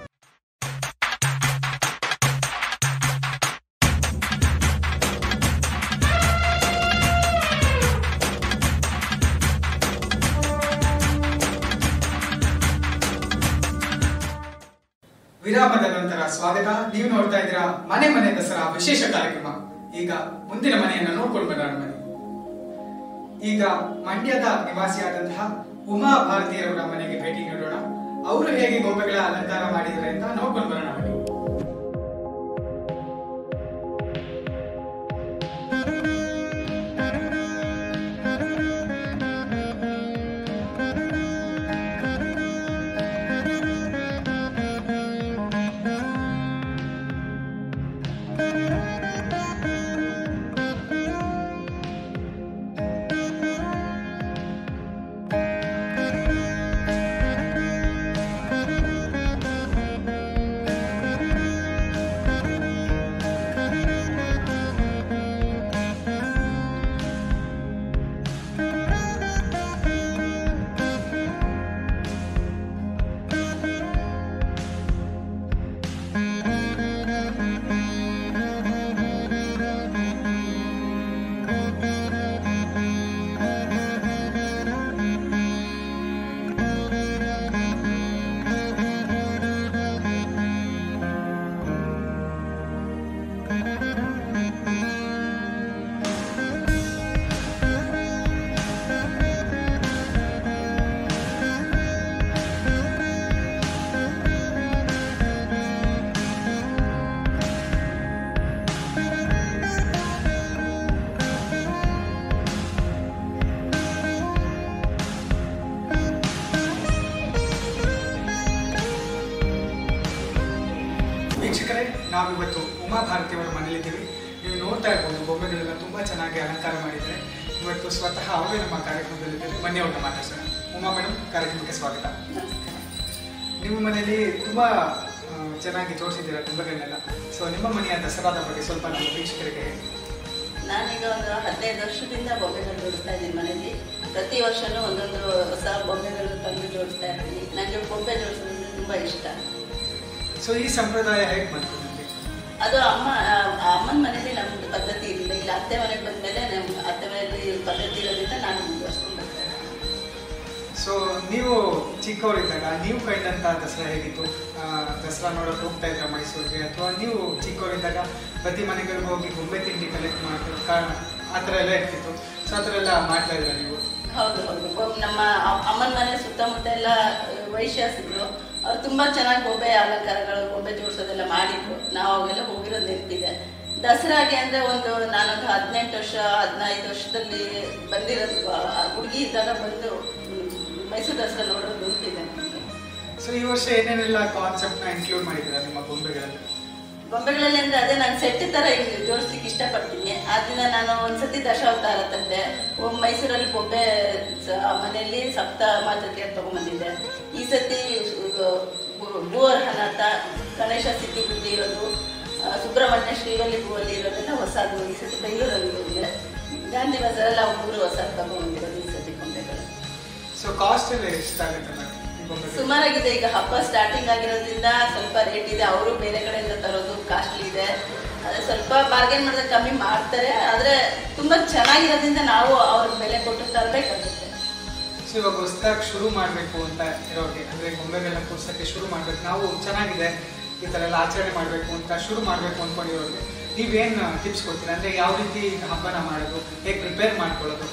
Speaker 1: ವಿರಾಮದ ನಂತರ ಸ್ವಾಗತ ನೀವು ನೋಡ್ತಾ ಇದ್ದೀರಾ ಮನೆ ಮನೆ ದಸರಾ ವಿಶೇಷ ಕಾರ್ಯಕ್ರಮ ಈಗ ಮುಂದಿನ ಮನೆಯನ್ನ ನೋಡ್ಕೊಂಡು ಬರೋಣ ಬನ್ನಿ ಈಗ ಮಂಡ್ಯದ ನಿವಾಸಿಯಾದಂತಹ ಉಮಾ ಭಾರತೀಯರವರ ಮನೆಗೆ ಭೇಟಿ ನೀಡೋಣ ಅವರು ಹೇಗೆ ಗೊಂಬೆಗಳ ಅಲಂಕಾರ ಮಾಡಿದ್ದಾರೆ ಅಂತ ನೋಡ್ಕೊಂಡು ಬರೋಣ ಬನ್ನಿ ವೀಕ್ಷಕರೇ ನಾವಿವತ್ತು ಉಮಾ ಭಾರತಿಯವರ ಮನೆಯಲ್ಲಿದ್ದೀವಿ ನೀವು ನೋಡ್ತಾ ಇರ್ಬೋದು ಗೊಂಬೆಗಳೆಲ್ಲ ತುಂಬಾ ಚೆನ್ನಾಗಿ ಅಲಂಕಾರ ಮಾಡಿದ್ದಾರೆ ಇವತ್ತು ಸ್ವತಃ ಅವರೇ ನಮ್ಮ ಕಾರ್ಯಕ್ರಮದಲ್ಲಿದ್ದಾರೆ ಬನ್ನಿ ಅವ್ರನ್ನ ಮಾತಾಡ್ಸೋಣ ಉಮಾ ಮೇಡಮ್ ಕಾರ್ಯಕ್ರಮಕ್ಕೆ ಸ್ವಾಗತ ನಿಮ್ಮ ಮನೆಯಲ್ಲಿ ತುಂಬಾ ಆ, ಚೆನ್ನಾಗಿ ಜೋಡಿಸಿದ್ದೀರಾ ಗೊಂಬೆಗಳನ್ನೆಲ್ಲ ಸೊ ನಿಮ್ಮ ಮನೆಯ ದಸರಾದ ಬಗ್ಗೆ ಸ್ವಲ್ಪ ನಮ್ಮ ವೀಕ್ಷಕರಿಗೆ ಹೇಳಿ.
Speaker 5: ನಾನೀಗ ಒಂದು ಹದಿನೈದು ವರ್ಷದಿಂದ ಬೊಂಬೆಗಳು ಜೋಡಿಸ್ತಾ ಇದ್ದೀನಿ ಮನೇಲಿ ಪ್ರತಿ ವರ್ಷನೂ ಒಂದೊಂದು ಹೊಸ ಬೊಂಬೆಗಳು ತಂದು ಜೋಡಿಸ್ತಾ ಇರ್ತೀನಿ ನನಗೆ ಬೊಂಬೆ ಜೋಡಿಸೋದಂದ್ರೆ ತುಂಬ ಇಷ್ಟ
Speaker 1: ಸೊ ಈ ಸಂಪ್ರದಾಯ ಹೇಗೆ ಬಂತು ನಿಮಗೆ
Speaker 5: ಅದು ಅಮ್ಮ ಅಮ್ಮನ ಮನೇಲಿ ನಮ್ದು ಪದ್ಧತಿ ಇರಲಿಲ್ಲ ಇಲ್ಲಿ ಅತ್ತೆ ಮನೆಗೆ ಬಂದಮೇಲೆ ನಮ್ಮ ಅತ್ತೆ ಮನೆಯಲ್ಲಿ ಪದ್ಧತಿ ಇರೋದ್ರಿಂದ ನಾನು ಮುಂದುವರ್ಸ್ಕೊಂಡು ಬರ್ತಾ ಇದ್ದೀನಿ
Speaker 1: ಸೊ ನೀವು ಚಿಕ್ಕವರಿದ್ದಾಗ ನೀವು ಕಂಡಂತ ದಸರಾ ಹೇಗಿತ್ತು ಆ, ದಸರಾ ನೋಡೋಕೆ ಹೋಗ್ತಾ ಇದ್ರ ಮೈಸೂರಿಗೆ ಅಥವಾ ನೀವು ಚಿಕ್ಕವರಿದ್ದಾಗ ಪ್ರತಿ ಮನೆಗಳಿಗೆ ಹೋಗಿ ಗೊಂಬೆ ತಿಂಡಿ ಕಲೆಕ್ಟ್ ಮಾಡ್ತಿದ್ದು ಕಾ ಆ ಥರ ಎಲ್ಲ ಇರ್ತಿತ್ತು ಸೊ ಆ ಥರ ಎಲ್ಲ ಮಾಡ್ತಾ ಇದ್ರ ನೀವು
Speaker 5: ಹೌದು ಹೌದು ಒಬ್ಬ ನಮ್ಮ ಅ- ಅಮ್ಮನ ಮನೆ ಸುತ್ತಮುತ್ತ ಎಲ್ಲ ವೈಶ್ಯಾಸಿದ್ರು ಅವ್ರು ತುಂಬಾ ಚೆನ್ನಾಗಿ ಗೊಂಬೆ ಅಲಂಕಾರಗಳು ಗೊಂಬೆ ಜೋಡಿಸೋದೆಲ್ಲ ಮಾಡಿದ್ರು ನಾವು ಅವೆಲ್ಲ ಹೋಗಿರೋದು ನೆನಪಿದೆ ದಸರಾಗೆ ಅಂದ್ರೆ ಒಂದು ನಾನೊಂದು ಹದಿನೆಂಟು ವರ್ಷ ಹದಿನೈದು ವರ್ಷದಲ್ಲಿ ಬಂದಿರೋದು ಆ ಹುಡುಗಿ ಇದ್ದಾಗ ಬಂದು ಮ್, ಮೈಸೂರು ದಸರಾ ನೋಡೋದು ನೆನಪಿದೆ ನನಗೆ
Speaker 1: ಸೊ ಈ ವರ್ಷ ಏನೇನೆಲ್ಲ ಕಾನ್ಸೆಪ್ಟ್ನ ಇನ್ಕ್ಲೂಡ್ ಮಾಡಿದ್ದೀರಾ ನಿಮ್ಮ ಗೊಂಬೆಗಳಲ್ಲಿ
Speaker 5: ಗೊಂಬೆಗಳಲ್ಲಿ ಅಂದ್ರೆ ಅದೇ ನಾನು ಸೆಟ್ ತರ ಇಲ್ಲಿ ಜೋಡಿಸ್ಲಿಕ್ಕೆ ಇಷ್ಟಪಡ್ತೀನಿ ಆ ದಿನ ನಾನು ಒಂದ್ಸತಿ ದಶಾವತಾರ ತಂದೆ ಒಮ್ಮೆ ಮೈಸೂರಲ್ಲಿ ಬೊಬ್ಬೆ ಸ- ಮನೆಯಲ್ಲಿ ಸಪ್ತ ಮಾತೃಕೆ ತಗೊಂಡ್ಬಂದಿದ್ದೆ ಈ ಸತಿ ಭೂವರ್ಹನಾಥ ಗಣೇಶ ಸಿದ್ಧಿ ಬುದ್ಧಿ ಇರೋದು ಆ, ಸುಬ್ರಹ್ಮಣ್ಯ ಶ್ರೀವಲ್ಲಿ ಭೂವಲ್ಲಿ ಇರೋದೆಲ್ಲ ಹೊಸದು ಈ ಸತಿ ಬೆಂಗಳೂರಲ್ಲಿ ಹೋಗಿದೆ ಗಾಂಧಿ ಬಜಾರಲ್ಲಿ ಅವು ಮೂರು ಹೊಸ ತಗೊಂಡ್ಬಂದಿರೋದು ಈ ಸತಿ ಗೊಂಬೆಗಳು
Speaker 1: ಸೊ ಕಾಸ್ಟ್ ಎಲ್ಲ ಎಷ್ಟಾಗುತ್ತೆ ಮೇಡಮ್ ಈ ಗೊಂಬೆಗಳು
Speaker 5: ಸುಮಾರಾಗಿದೆ ಈಗ ಹಬ್ಬ ಸ್ಟಾರ್ಟಿಂಗ್ ಆಗಿರೋದ್ರಿಂದ ಸ್ವಲ್ಪ ರೇಟ್ ಇದೆ ಅವರು ಬೇರೆ ಕಡೆಯಿಂದ ತರೋದು ಕಾಸ್ಟ್ಲಿ ಇದೆ ಅದೇ ಸ್ವಲ್ಪ ಬಾರ್ಗೇನ್ ಮಾಡಿದ್ರೆ ಕಮ್ಮಿ ಮಾಡ್ತಾರೆ ಆದ್ರೆ ತುಂಬಾ ಚೆನ್ನಾಗಿರೋದ್ರಿಂದ ನಾವು ಅವ್ರಿಗೆ ಬೆಲೆ ಕೊಟ್ಟು ತರಬೇಕಾಗುತ್ತೆ
Speaker 1: ಸೊ ಇವಾಗ ಹೊಸದಾಗಿ ಶುರು ಮಾಡಬೇಕು ಅಂತ ಇರೋರಿಗೆ ಅಂದ್ರೆ ಗೊಂಬೆಗಳನ್ನ ಕೂರ್ಸಕ್ಕೆ ಶುರು ಮಾಡ್ಬೇಕು ನಾವು ಚೆನ್ನಾಗಿದೆ ಈ ಥರ ಎಲ್ಲ ಆಚರಣೆ ಮಾಡಬೇಕು ಅಂತ ಶುರು ಮಾಡಬೇಕು ಅಂದ್ಕೊಂಡಿರೋರಿಗೆ ನೀವೇನು ಟಿಪ್ಸ್ ಕೊಡ್ತೀರಾ ಅಂದ್ರೆ ಯಾವ ರೀತಿ ಹಬ್ಬನ ಮಾಡೋದು ಹೇಗೆ ಪ್ರಿಪೇರ್ ಮಾಡ್ಕೊಳ್ಳೋದು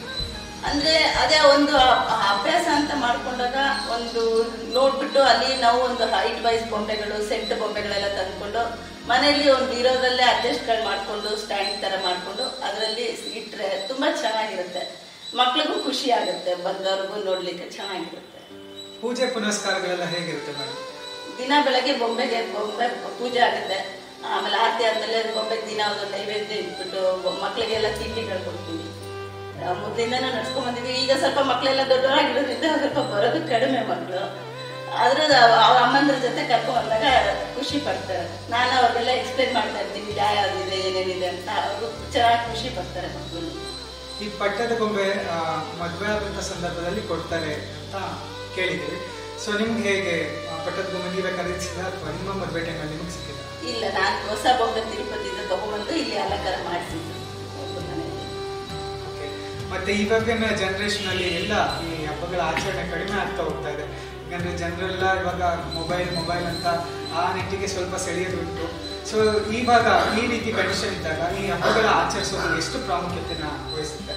Speaker 5: ಅಂದ್ರೆ ಅದೇ ಒಂದು ಅ- ಅಭ್ಯಾಸ ಅಂತ ಮಾಡ್ಕೊಂಡಾಗ ಒಂದು ನೋಡ್ಬಿಟ್ಟು ಅಲ್ಲಿ ನಾವು ಒಂದು ಹೈಟ್ ವೈಸ್ ಬೊಂಬೆಗಳು ಸೆಟ್ ಬೊಂಬೆಗಳೆಲ್ಲ ತಂದ್ಕೊಂಡು ಮನೆಯಲ್ಲಿ ಒಂದು ಇರೋದ್ರಲ್ಲೇ ಅಡ್ಜಸ್ಟ್ಗಳು ಮಾಡ್ಕೊಂಡು ಸ್ಟ್ಯಾಂಡ್ ತರ ಮಾಡ್ಕೊಂಡು ಅದರಲ್ಲಿ ಇಟ್ರೆ ತುಂಬಾ ಚೆನ್ನಾಗಿರುತ್ತೆ ಮಕ್ಳಿಗೂ ಖುಷಿ ಆಗುತ್ತೆ ಬಂದವ್ರಿಗೂ ನೋಡ್ಲಿಕ್ಕೆ ಚೆನ್ನಾಗಿರುತ್ತೆ
Speaker 1: ಪೂಜೆ ಪುನಸ್ಕಾರಗಳೆಲ್ಲ ಹೇಗಿರುತ್ತೆ ಮೇಡಮ್
Speaker 5: ದಿನ ಬೆಳಗ್ಗೆ ಬೊಂಬೆಗೆ ಬೊಂಬೆ ಪೂಜೆ ಆಗುತ್ತೆ ಆಮೇಲೆ ಆರತಿ ಆದ್ಮೇಲೆ ಬೊಂಬೆ ದಿನ ಒಂದು ನೈವೇದ್ಯ ಇಟ್ಬಿಟ್ಟು ಬೊ- ಮಕ್ಳಿಗೆಲ್ಲ ತಿಂಡಿಗಳು ಕೊಡ್ತೀವಿ ಆ, ಮೊದ್ಲಿಂದನೂ ನಡ್ಸ್ಕೊಂಡ್ ಬಂದಿದ್ವಿ ಈಗ ಸ್ವಲ್ಪ ಮಕ್ಕಳೆಲ್ಲ ದೊಡ್ಡವರಾಗಿರೋದ್ರಿಂದ ಸ್ವಲ್ಪ ಬರೋದು ಕಡಿಮೆ ಮಕ್ಕಳು ಆದ್ರೂ ಅವ್ರ ಅಮ್ಮಂದ್ರ ಜೊತೆ ಕರ್ಕೊಂಡ್ ಬಂದಾಗ ಖುಷಿ ಪಡ್ತಾರೆ ನಾನು ಅವ್ರಿಗೆಲ್ಲ ಎಕ್ಸ್ಪ್ಲೈನ್ ಮಾಡ್ತಾ ಇರ್ತೀನಿ ಯಾವ್ದಿದೆ ಏನೇನಿದೆ ಅಂತ ಅವರು ಚೆನ್ನಾಗಿ ಖುಷಿ ಪಡ್ತಾರೆ ಮಕ್ಕಳು
Speaker 1: ಈ ಪಟ್ಟದ ಗೊಂಬೆ ಆ, ಮದ್ವೆ ಆದಂಥ ಸಂದರ್ಭದಲ್ಲಿ ಕೊಡ್ತಾರೆ ಅಂತ ಕೇಳಿದ್ದೀವಿ ಸೊ ನಿಮ್ಗೆ ಹೇಗೆ ಆ, ಪಟ್ಟದ ಗೊಂಬೆ ನೀವೇ ಖರೀದಿಸಿದ ಅಥವಾ ನಿಮ್ಮ ಮದುವೆ ಟೈಮಲ್ಲಿ ನಿಮಗೆ ಸಿಕ್ಕಿದ
Speaker 5: ಇಲ್ಲ ನಾನು ಹೊಸ ಬೊಂಬೆ ತಿರುಪತಿಯಿಂದ ತಗೊಂಡ್ಬಂದು ಇಲ್ಲಿ ಅಲಂಕಾರ ಮಾಡಿಸಿದ್ದು ಒಂದು ಮನೆಯಲ್ಲಿ
Speaker 1: Okay. ಮತ್ತೆ ಇವಾಗಿನ ಜನರೇಷನ್ ಅಲ್ಲಿ ಎಲ್ಲ ಈ ಹಬ್ಬಗಳ ಆಚರಣೆ ಕಡಿಮೆ ಆಗ್ತಾ ಹೋಗ್ತಾ ಇದೆ ಯಾಕಂದ್ರೆ ಜನರೆಲ್ಲ ಇವಾಗ ಮೊಬೈಲ್ ಮೊಬೈಲ್ ಅಂತ ಆ ನೆಟ್ಟಿಗೆ ಸ್ವಲ್ಪ ಸೆಳೆಯೋದು ಉಂಟು ಸೊ ಇವಾಗ ಈ ರೀತಿ ಕಂಡೀಷನ್ ಇದ್ದಾಗ ಈ ಹಬ್ಬಗಳ ಆಚರಿಸೋದು ಎಷ್ಟು ಪ್ರಾಮುಖ್ಯತೆನ ವಹಿಸುತ್ತೆ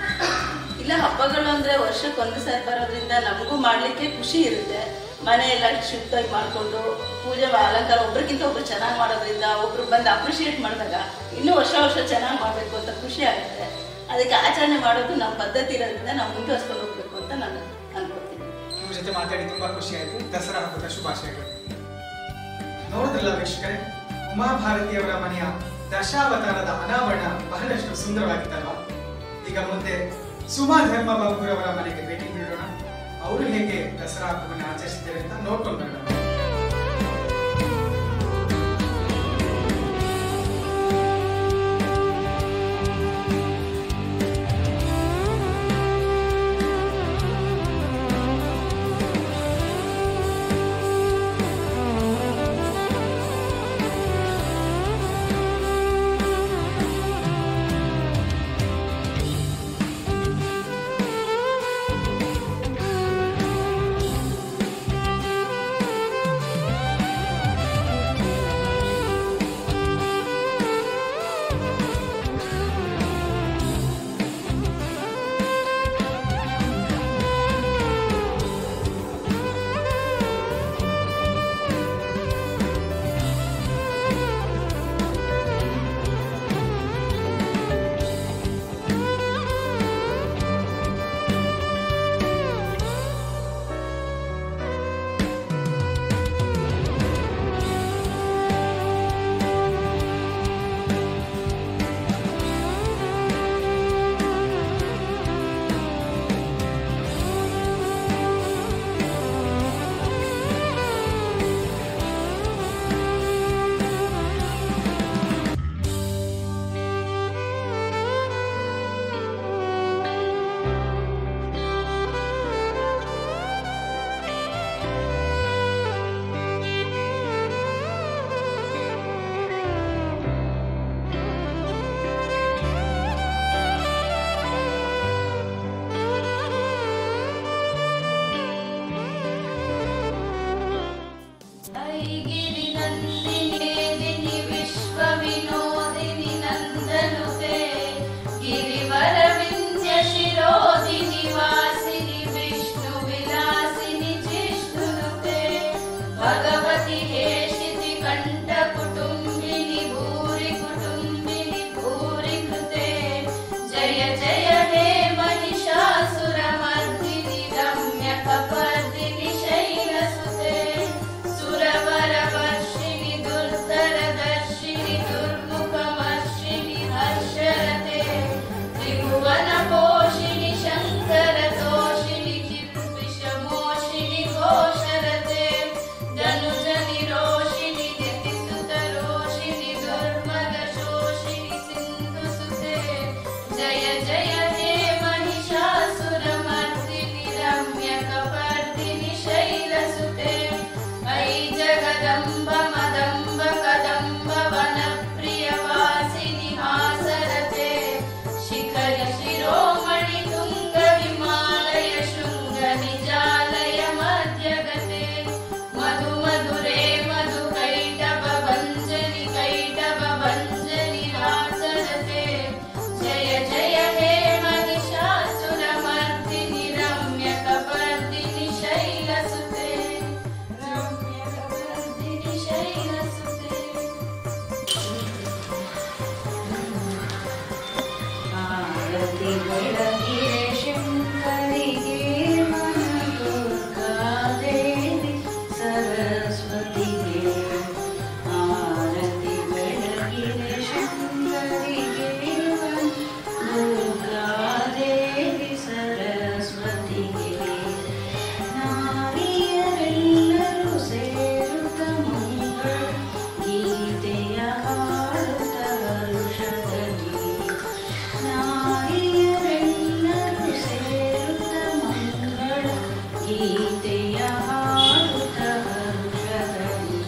Speaker 5: ಇಲ್ಲ ಹಬ್ಬಗಳು ಅಂದ್ರೆ ವರ್ಷಕ್ಕೆ ಒಂದು ಸಾರಿ ಬರೋದ್ರಿಂದ ನಮಗೂ ಮಾಡ್ಲಿಕ್ಕೆ ಖುಷಿ ಇರುತ್ತೆ ಮನೆ ಎಲ್ಲ ಶುದ್ಧವಾಗಿ ಮಾಡ್ಕೊಂಡು ಪೂಜೆ ಮಾ- ಅಲಂಕಾರ ಒಬ್ರಿಗಿಂತ ಒಬ್ರು ಚೆನ್ನಾಗಿ ಮಾಡೋದ್ರಿಂದ ಒಬ್ರು ಬಂದು ಅಪ್ರಿಶಿಯೇಟ್ ಮಾಡಿದಾಗ ಇನ್ನೂ ವರ್ಷ ವರ್ಷ ಚೆನ್ನಾಗಿ ಮಾಡ್ಬೇಕು ಅಂತ ಖುಷಿ ಆಗುತ್ತೆ ಅದಕ್ಕೆ ಆಚರಣೆ ಮಾಡೋದು ನಮ್ಮ ಪದ್ಧತಿ ಇರೋದ್ರಿಂದ ನಾವು ಮುಂದುವರ್ಸ್ಕೊಂಡು ಹೋಗ್ಬೇಕು ಅಂತ ನಾನು ಅನ್ಕೋತೀನಿ
Speaker 1: ನಿಮ್ಮ ಜೊತೆ ಮಾತಾಡಿ ತುಂಬಾ ಖುಷಿ ಆಯ್ತು ದಸರಾ ಹಬ್ಬದ ಶುಭಾಶಯಗಳು ನೋಡಿದ್ರಲ್ಲ ವೀಕ್ಷಕರೇ ಉಮಾಭಾರತಿಯವರ ಮನೆಯ ದಶಾವತಾರದ ಅನಾವರಣ ಬಹಳಷ್ಟು ಸುಂದರವಾಗಿತ್ತಲ್ವಾ ಈಗ ಮುಂದೆ ಸುಮಾ ಧರ್ಮ ಬಾಬುರವರ ಮನೆಗೆ ಭೇಟಿ ನೀಡೋಣ ಅವರು ಹೇಗೆ ದಸರಾ ಹಬ್ಬವನ್ನು ಆಚರಿಸಿದ್ದಾರೆ ಅಂತ ನೋಡ್ಕೊಂಡು ಬರೋಣ
Speaker 6: गिरिनन्दिनी विश्वविनोदिनि नन्दनुते गिरिवरविन्द्यशिरोदिनि वासिनि विष्णुविलासिनि जिष्णुनुते भगवति हेशिति कण्ठकुटुम्बिनि भूरि कुटुम्बिनि भूरि कृते जय जय हे महिषासुरमर्दिनि रम्यकपर्दिनि शैलसुते सुरवरवर्षिणि दुर्धरदर्शिनि दुर्मुखमर्षिणि हर्षरते त्रिभुवनपोषिणि शङ्करतोषिणि किल्बिषमोषिणि घोषरते धनुजनिरोषिणि दितिसुतरोषिणि दुर्मदशोषिणि सिन्धुसुते जय जय हे महिषासुरमर्दिनि रम्यकपर्दिनि शैलसुते अयि जगदम्ब मदम्ब कदम्ब वनप्रियवासिनि हासरते शिखर शिरोमणि तुङ्ग हिमालय शृङ्ग निजालय मध्यगते मधु मधुरे मधु कैटभ भञ्जनि कैटभ भञ्जनि हासरते जय जय हे महिषासुरमर्दिनि रम्यकपर्दिनि शैलसुते रम्यकपर्दिनि शैलसुते
Speaker 4: ಆರತಿ ಬೆಳಗಿರೆ ಶಂಕರಿಗೆ ಮನದುರ್ಗಾದೇವಿ ಸರಸ್ವತಿಗೆ ಆರತಿ ಬೆಳಗಿರೆ ಶಂಕರಿಗೆ ದುರ್ಗಾದೇವಿ ಸರಸ್ವತಿಗೆ ನಾರಿಯರೆಲ್ಲರೂ ಸೇರುತ್ತ ಮಂಗಳ ಗೀತೆಯ ಹಾಡುತ್ತ ಹರುಷದಲ್ಲಿ ನಾರಿಯರೆಲ್ಲರೂ ಸೇರುತ್ತ ಮಂಗಳ ಗೀತೆಯ ಹಾಡುತ್ತ ಹರುಷದಲ್ಲಿ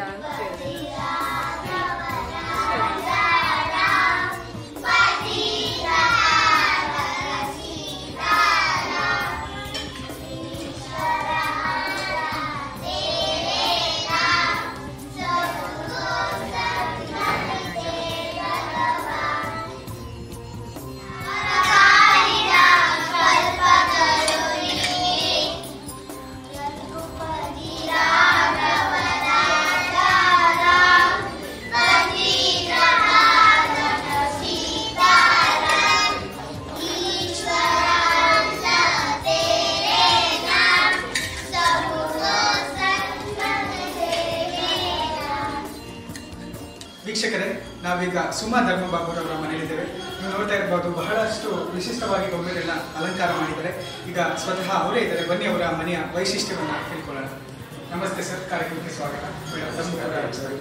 Speaker 7: ಇದೆಯಾ ಅಂತ ಕೇಳಿದೆ
Speaker 1: ವೀಕ್ಷಕರೇ ನಾವೀಗ ಸುಮಾ ಧರ್ಮಬಾಬುರವರ ಮನೆಯಲ್ಲಿದ್ದೇವೆ ನೀವು ನೋಡ್ತಾ ಇರ್ಬೋದು ಬಹಳಷ್ಟು ವಿಶಿಷ್ಟವಾಗಿ ಗೊಂಬೆಗಳನ್ನ ಅಲಂಕಾರ ಮಾಡಿದ್ದಾರೆ ಈಗ ಸ್ವತಃ ಅವರೇ ಇದ್ದಾರೆ ಬನ್ನಿ ಅವರ ಮನೆಯ ವೈಶಿಷ್ಟ್ಯವನ್ನ ತಿಳ್ಕೊಳ್ಳೋಣ ನಮಸ್ತೆ ಸರ್ ಕಾರ್ಯಕ್ರಮಕ್ಕೆ ಸ್ವಾಗತ ಮೇಡಮ್, ನಮಸ್ಕಾರ.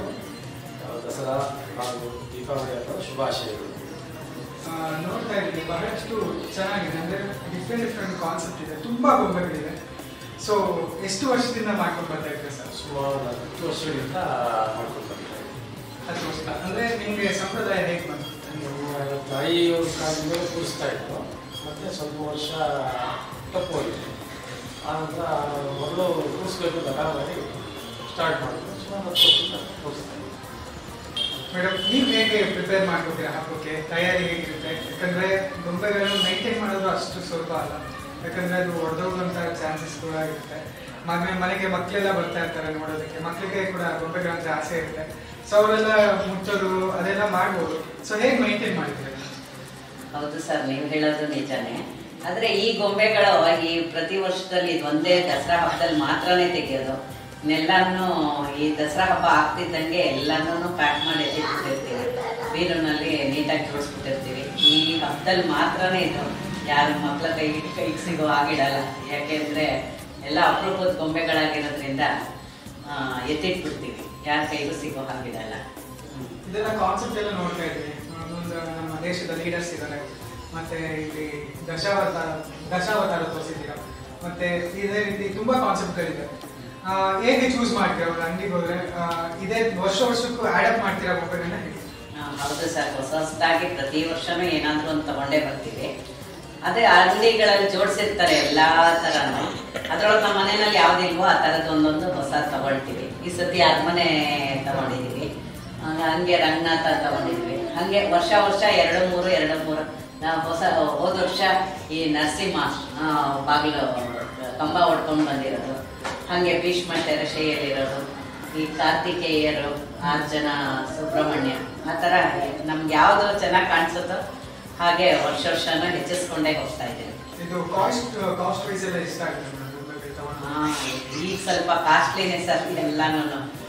Speaker 8: ದಸರಾ ಹಾಗೂ ದೀಪಾವಳಿ ಹಬ್ಬದ ಶುಭಾಶಯಗಳು
Speaker 1: ಆ, ನೋಡ್ತಾ ಇದ್ದೀವಿ ಬಹಳಷ್ಟು ಚೆನ್ನಾಗಿದೆ ಅಂದ್ರೆ ಡಿಫ್ರೆಂಟ್ ಡಿಫ್ರೆಂಟ್ ಕಾನ್ಸೆಪ್ಟ್ ಇದೆ ತುಂಬಾ ಗೊಂಬೆಗಳಿದೆ ಸೊ ಎಷ್ಟು ವರ್ಷದಿಂದ ಮಾಡ್ಕೊಂಡು ಬರ್ತಾ ಇದ್ದೀರಾ ಸರ್
Speaker 8: ಸುಮಾರು ಹತ್ತು ವರ್ಷಗಳಿಂದ ಮಾಡ್ಕೊಂಡು ಬಂದಿದ್ದಾರೆ
Speaker 1: ಹತ್ತು ವರ್ಷ ಅಂದ್ರೆ ನಿಮ್ಗೆ ಸಂಪ್ರದಾಯ ಹೇಗೆ ಬಂತು
Speaker 8: ನಮ್ಮ ತಾಯಿಯವ್ರ ಕಾಲದ ಮೇಲೆ ಕೂರಿಸ್ತಾ ಇತ್ತು ಮತ್ತೆ ಸ್ವಲ್ಪ ವರ್ಷ ತಪ್ಪು ಹೋಗಿತ್ತು ಆನಂತರ ಮೊದಲು ಕೂರಿಸ್ಬೇಕು ದಡ ಮಾಡಿ ಸ್ಟಾರ್ಟ್ ಮಾಡಿದ್ರು ಸುಮಾರು ಹತ್ತು ವರ್ಷದಿಂದ ಕೂರಿಸ್ತಾ ಇದ್ದೀವಿ
Speaker 1: ಮೇಡಮ್ ನೀವು ಹೇಗೆ ಪ್ರಿಪೇರ್ ಮಾಡ್ಕೊತೀರಾ ಹಬ್ಬಕ್ಕೆ ತಯಾರಿ ಹೇಗಿರುತ್ತೆ ಯಾಕಂದ್ರೆ ಗೊಂಬೆಗಳನ್ನು ಮೈಂಟೈನ್ ಮಾಡೋದು ಅಷ್ಟು ಸ್ವಲ್ಪ ಅಲ್ಲ ಯಾಕಂದ್ರೆ ಅದು ಹೊಡೆದೋಗುವಂತ ಚಾನ್ಸಸ್ ಕೂಡ ಇರುತ್ತೆ ಮನೆ ಮನೆಗೆ ಮಕ್ಕಳೆಲ್ಲ ಬರ್ತಾ ಇರ್ತಾರೆ ನೋಡೋದಕ್ಕೆ ಮಕ್ಕಳಿಗೆ ಕೂಡ ಗೊಂಬೆಗಳಂತ ಆಸೆ ಇರುತ್ತೆ ಸೊ ಅವರೆಲ್ಲ ಮುಚ್ಚೋದು ಅದೆಲ್ಲ ಮಾಡ್ಬೋದು ಸೊ ಹೇಗೆ ಮೈಂಟೈನ್ ಮಾಡ್ತೀರಾ
Speaker 9: ಹೌದು ಸರ್ ನೀವು ಹೇಳೋದು ನಿಜಾನೇ ಆದ್ರೆ ಈ ಗೊಂಬೆಗಳು ಈ ಪ್ರತಿ ವರ್ಷದಲ್ಲಿ ಇದು ಒಂದೇ ದಸರಾ ಹಬ್ಬದಲ್ಲಿ ಮಾತ್ರನೇ ತೆಗೆಯೋದು ನೆಲ್ಲಾನು ಈ ದಸರಾ ಹಬ್ಬ ಆಗ್ತಿದ್ದಂಗೆ ಎಲ್ಲಾನು ಪ್ಯಾಕ್ ಮಾಡಿ ಎತ್ತಿಟ್ಬಿಟ್ಟಿರ್ತೀವಿ ಬೀರುನಲ್ಲಿ ನೀಟಾಗಿ ಜೋಡಿಸ್ಬಿಟ್ಟಿರ್ತೀವಿ ಈ ಹಬ್ಬದಲ್ಲಿ ಮಾತ್ರನೇ ಇದು ಯಾರು ಮಕ್ಕಳ ಕೈ ಕೈಗೆ ಸಿಗೋ ಆಗಿಡಲ್ಲ ಯಾಕೆಂದ್ರೆ ಎಲ್ಲ ಅಪರೂಪದ ಗೊಂಬೆಗಳಾಗಿರೋದ್ರಿಂದ ಆ, ಎತ್ತಿಟ್ಬಿಡ್ತೀವಿ ಯಾರ ಕೈಗೂ ಸಿಗೋ ಹಾಗಿಡಲ್ಲ ಹ್ಮ್.
Speaker 1: ಇದೆಲ್ಲ ಕಾನ್ಸೆಪ್ಟ್ ಎಲ್ಲ ನೋಡ್ತಾ ಇದ್ದೀವಿ ಒಂದು ನಮ್ಮ ದೇಶದ ಲೀಡರ್ಸ್ ಇದ್ದಾರೆ ಮತ್ತೆ ಇಲ್ಲಿ ದಶಾವತಾರ ದಶಾವತಾರ ತೋರಿಸಿದ್ದೀರಾ ಮತ್ತೆ ಇದೇ ರೀತಿ ತುಂಬಾ ಕಾನ್ಸೆಪ್ಟ್ಗಳಿದೆ ಆ, ಹೇಗೆ ಚೂಸ್ ಮಾಡ್ತೀರಾ ಅವ್ರ ಅಂಗಡಿಗೆ ಹೋದ್ರೆ ಆ, ಇದೇ ವರ್ಷ ವರ್ಷಕ್ಕೂ ಆಡಪ್ ಮಾಡ್ತೀರಾ ಗೊಂಬೆಗಳನ್ನ ಹೇಳಿ
Speaker 9: ಆ, ಹೌದು ಸರ್ ಹೊಸ ಹೊಸದಾಗಿ ಪ್ರತಿ ವರ್ಷನೂ ಏನಾದ್ರೂ ಒಂದು ತಗೊಂಡೇ ಬರ್ತೀವಿ ಅದೇ ಅಂಗಡಿಗಳಲ್ಲಿ ಜೋಡಿಸಿರ್ತಾರೆ ಎಲ್ಲಾ ತರನು ಅದ್ರೊಳಗೆ ನಮ್ಮ ಮನೆಯಲ್ಲಿ ಯಾವ್ದಿಲ್ವೋ ಆ ತರದ್ ಒಂದೊಂದು ಹೊಸ ತಗೊಳ್ತೀವಿ ಈ ಸತಿ ಅರಮನೆ ತಗೊಂಡಿದೀವಿ ಆ, ಹಂಗೆ ರಂಗನಾಥ ತಗೊಂಡಿದ್ವಿ ಹಂಗೆ ವರ್ಷ ವರ್ಷ ಎರಡು ಮೂರು ಎರಡು ಮೂರು ನಾವು ಹೊಸ ಹೋದ ವರ್ಷ ಈ ನರಸಿಂಹ ಆ, ಬಾಗಿಲು ಕಂಬ ಹೊಡ್ಕೊಂಡು ಬಂದಿರೋದು ಹಂಗೆ ಭೀಷ್ಮ ಶರಶೈಯಲ್ಲಿರೋದು ಈ ಕಾರ್ತಿಕೇಯರು ಆರು ಜನ ಸುಬ್ರಹ್ಮಣ್ಯ ಆ ಥರ ನಮ್ಗೆ ಯಾವುದು ಚೆನ್ನಾಗಿ ಕಾಣಿಸುತ್ತೋ ಹಾಗೆ ವರ್ಷ ವರ್ಷನೂ ಹೆಚ್ಚಿಸ್ಕೊಂಡೇ ಹೋಗ್ತಾ ಇದ್ದೀವಿ
Speaker 1: ಇದು ಕಾಸ್ಟ್ ಕಾಸ್ಟ್ ವೈಸ್ ಎಲ್ಲ ಇಷ್ಟ ಆಗುತ್ತೆ ಮೇಡಮ್ ಗೊಂಬೆಗಳು ತಗೊಂಡು
Speaker 9: ಆ, ಈಗ ಸ್ವಲ್ಪ ಕಾಸ್ಟ್ಲಿನೇ ಸರ್ ಎಲ್ಲಾನು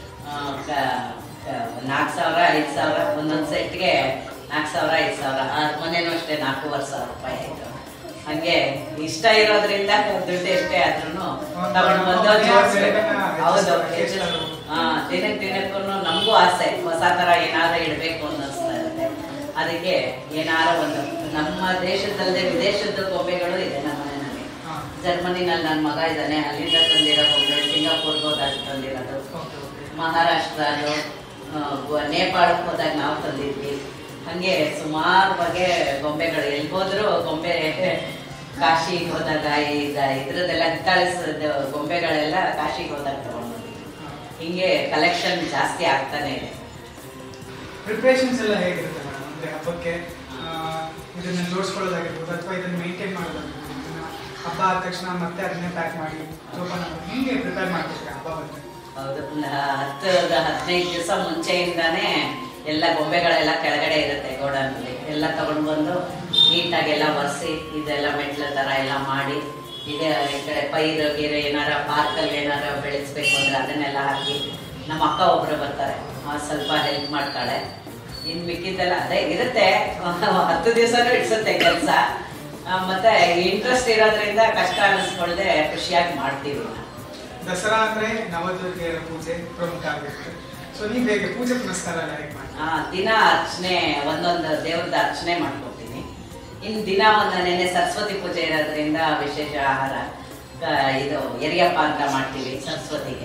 Speaker 9: ನಾಲ್ಕು ಸಾವಿರ ಐದು ಸಾವಿರ ಒಂದೊಂದು ಸೆಟ್ಗೆ ನಾಲ್ಕು ಸಾವಿರ ಐದು ಸಾವಿರ ಮನೇನೂ ಅಷ್ಟೇ ನಾಲ್ಕೂವರೆ ಸಾವಿರ ರೂಪಾಯಿ ಆಯಿತು ಹಂಗೆ ಇಷ್ಟ ಇರೋದ್ರಿಂದ ದುಡ್ಡು ಎಷ್ಟೇ ಆದ್ರೂ ತಗೊಂಡು ಬಂದು ಜೋಡಿಸ್ಬೇಕು ಹೌದು ಹೆಚ್ಚು ಹಾ ದಿನಕ್ಕೆ ದಿನಕ್ಕೂ ನಮಗೂ ಆಸೆ ಹೊಸ ಥರ ಏನಾದ್ರು ಇಡಬೇಕು ಅನ್ನಿಸ್ತಾ ಇರುತ್ತೆ ಅದಕ್ಕೆ ಏನಾರು ಒಂದು ನಮ್ಮ ದೇಶದಲ್ಲದೆ ವಿದೇಶದ ಗೊಂಬೆಗಳು ಇದೆ ನಮ್ಮ ಮನೆಯಲ್ಲಿ
Speaker 1: ಹಾ.
Speaker 9: ಜರ್ಮನಿನಲ್ಲಿ ನನ್ನ ಮಗ ಇದ್ದಾನೆ ಅಲ್ಲಿಂದ ತಂದಿರೋ ಗೊಂಬೆಗಳು ಸಿಂಗಾಪುರ್ಗೆ ಹೋದಾಗ ತಂದಿರೋದು
Speaker 1: ಓಕೆ ಓಕೆ
Speaker 9: ಮಹಾರಾಷ್ಟ್ರದು ಆ, ಗೊ- ನೇಪಾಳಕ್ಕೆ ಹೋದಾಗ ನಾವು ತಂದಿದ್ವಿ ಹಂಗೆ ಸುಮಾರು ಬಗೆ ಗೊಂಬೆಗಳು ಎಲ್ಲಿ ಹೋದ್ರು ಗೊಂಬೆ ಕಾಶಿಗೆ ಹೋದಾಗ ಈಗ ಇದ್ರದ್ದೆಲ್ಲ ಹಿತ್ತಾಳಿಸಿದ ಗೊಂಬೆಗಳೆಲ್ಲ ಕಾಶಿಗೆ ಹೋದಾಗ ತಗೊಂಡ್ಬಂದ್ವಿ ಹಿಂಗೆ ಕಲೆಕ್ಷನ್ ಜಾಸ್ತಿ ಆಗ್ತಾನೆ ಇದೆ
Speaker 1: ಪ್ರಿಪ್ರೇಷನ್ಸ್ ಎಲ್ಲ ಹೇಗಿರುತ್ತೆ ಮೇಡಮ್ ಅಂದ್ರೆ ಹಬ್ಬಕ್ಕೆ ಆ, ಇದನ್ನ ಜೋಡಿಸ್ಕೊಳ್ಳೋದಾಗಿರ್ಬೋದು ಅಥವಾ ಇದನ್ನ ಮೇಂಟೈನ್ ಮಾಡೋದಾಗಿರ್ಬೋದು ಇದನ್ನ ಹಬ್ಬ ಆದ ತಕ್ಷಣ ಮತ್ತೆ ಅದನ್ನೇ ಪ್ಯಾಕ್ ಮಾಡಿ ಜೋಪಾನ ಮಾಡಿ ಹಿಂಗೆ ಪ್ರಿಪೇರ್ ಮಾಡ್ತೀರಾ ಹಬ್ಬ ಬಂದ್ರೆ
Speaker 9: ಹೌದು ನ- ಹತ್ತು ಹದಿನೈದು ದಿವಸ ಮುಂಚೆಯಿಂದಾನೇ ಎಲ್ಲ ಗೊಂಬೆಗಳೆಲ್ಲ ಕೆಳಗಡೆ ಇರುತ್ತೆ ಗೋಡನಲ್ಲಿ ಎಲ್ಲ ತಗೊಂಡು ಬಂದು ನೀಟಾಗೆಲ್ಲ ಒರೆಸಿ ಇದೆಲ್ಲ ಮೆಟ್ಲ ಥರ ಎಲ್ಲ ಮಾಡಿ ಇದೆ ಈ ಕಡೆ ಪೈರು ಗೀರು ಏನಾರ ಪಾರ್ಕಲ್ಲಿ ಏನಾರ ಬೆಳೆಸ್ಬೇಕು ಅಂದ್ರೆ ಅದನ್ನೆಲ್ಲ ಹಾಕಿ ನಮ್ಮ ಅಕ್ಕ ಒಬ್ರು ಬರ್ತಾರೆ ಆ, ಸ್ವಲ್ಪ ಹೆಲ್ಪ್ ಮಾಡ್ತಾಳೆ ಇನ್ ಮಿಕ್ಕಿದ್ದೆಲ್ಲ ಅದೇ ಇರುತ್ತೆ ಹತ್ತು ದಿವಸನೂ ಇಡ್ಸುತ್ತೆ ಕೆಲಸ ಮತ್ತೆ ಇಂಟ್ರೆಸ್ಟ್ ಇರೋದ್ರಿಂದ ಕಷ್ಟ ಅನ್ನಿಸ್ಕೊಳ್ದೆ ಖುಷಿಯಾಗಿ ಮಾಡ್ತೀವಿ ನಾವು.
Speaker 1: ದಸರಾ ಅಂದ್ರೆ ನವದುರ್ಗೆಯರ ಪೂಜೆ ಪ್ರಮುಖ ಆಗಿರುತ್ತೆ ಸೊ ನೀವು ಹೇಗೆ ಪೂಜೆ ಪುನಸ್ಕಾರ ಎಲ್ಲ ಹೇಗೆ ಮಾಡಿ
Speaker 9: ಆ, ದಿನ ಅರ್ಚನೆ ಒಂದೊಂದು ದೇವ್ರದ ಅರ್ಚನೆ ಮಾಡ್ಕೊತೀನಿ ಇನ್ನು ದಿನ ಒಂದು ನೆನೆ ಸರಸ್ವತಿ ಪೂಜೆ ಇರೋದ್ರಿಂದ ವಿಶೇಷ ಆಹಾರ ಆ, ಇದು ಎರಿಯಪ್ಪ ಅಂತ ಮಾಡ್ತೀವಿ ಸರಸ್ವತಿಗೆ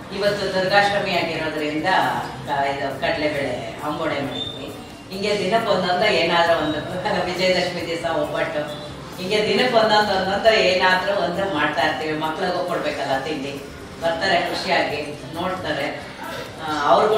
Speaker 9: ಇವತ್ತು ದುರ್ಗಾಷ್ಟಮಿ ಆಗಿರೋದ್ರಿಂದ ಕ- ಇದು ಕಡಲೆಬೇಳೆ ಅಂಬೋಡೆ ಮಾಡಿದ್ವಿ ಹಿಂಗೆ ದಿನಕ್ಕೆ ಒಂದೊಂದು ಏನಾದರೂ ಒಂದು ವಿಜಯದಶಮಿ ದಿವಸ ಒಬ್ಬಟ್ಟು ಹಿಂಗೆ ದಿನಕ್ಕೆ ಒಂದೊಂದು ಒಂದೊಂದು ಏನಾದರೂ ಒಂದು ಮಾಡ್ತಾ ಇರ್ತೀವಿ ಮಕ್ಳಿಗೂ ಕೊಡ್ಬೇಕಲ್ಲ ತಿಂಡಿ ಬರ್ತಾರೆ ಖುಷಿಯಾಗಿ ನೋಡ್ತಾರೆ ಅವ್ರಿಗೂ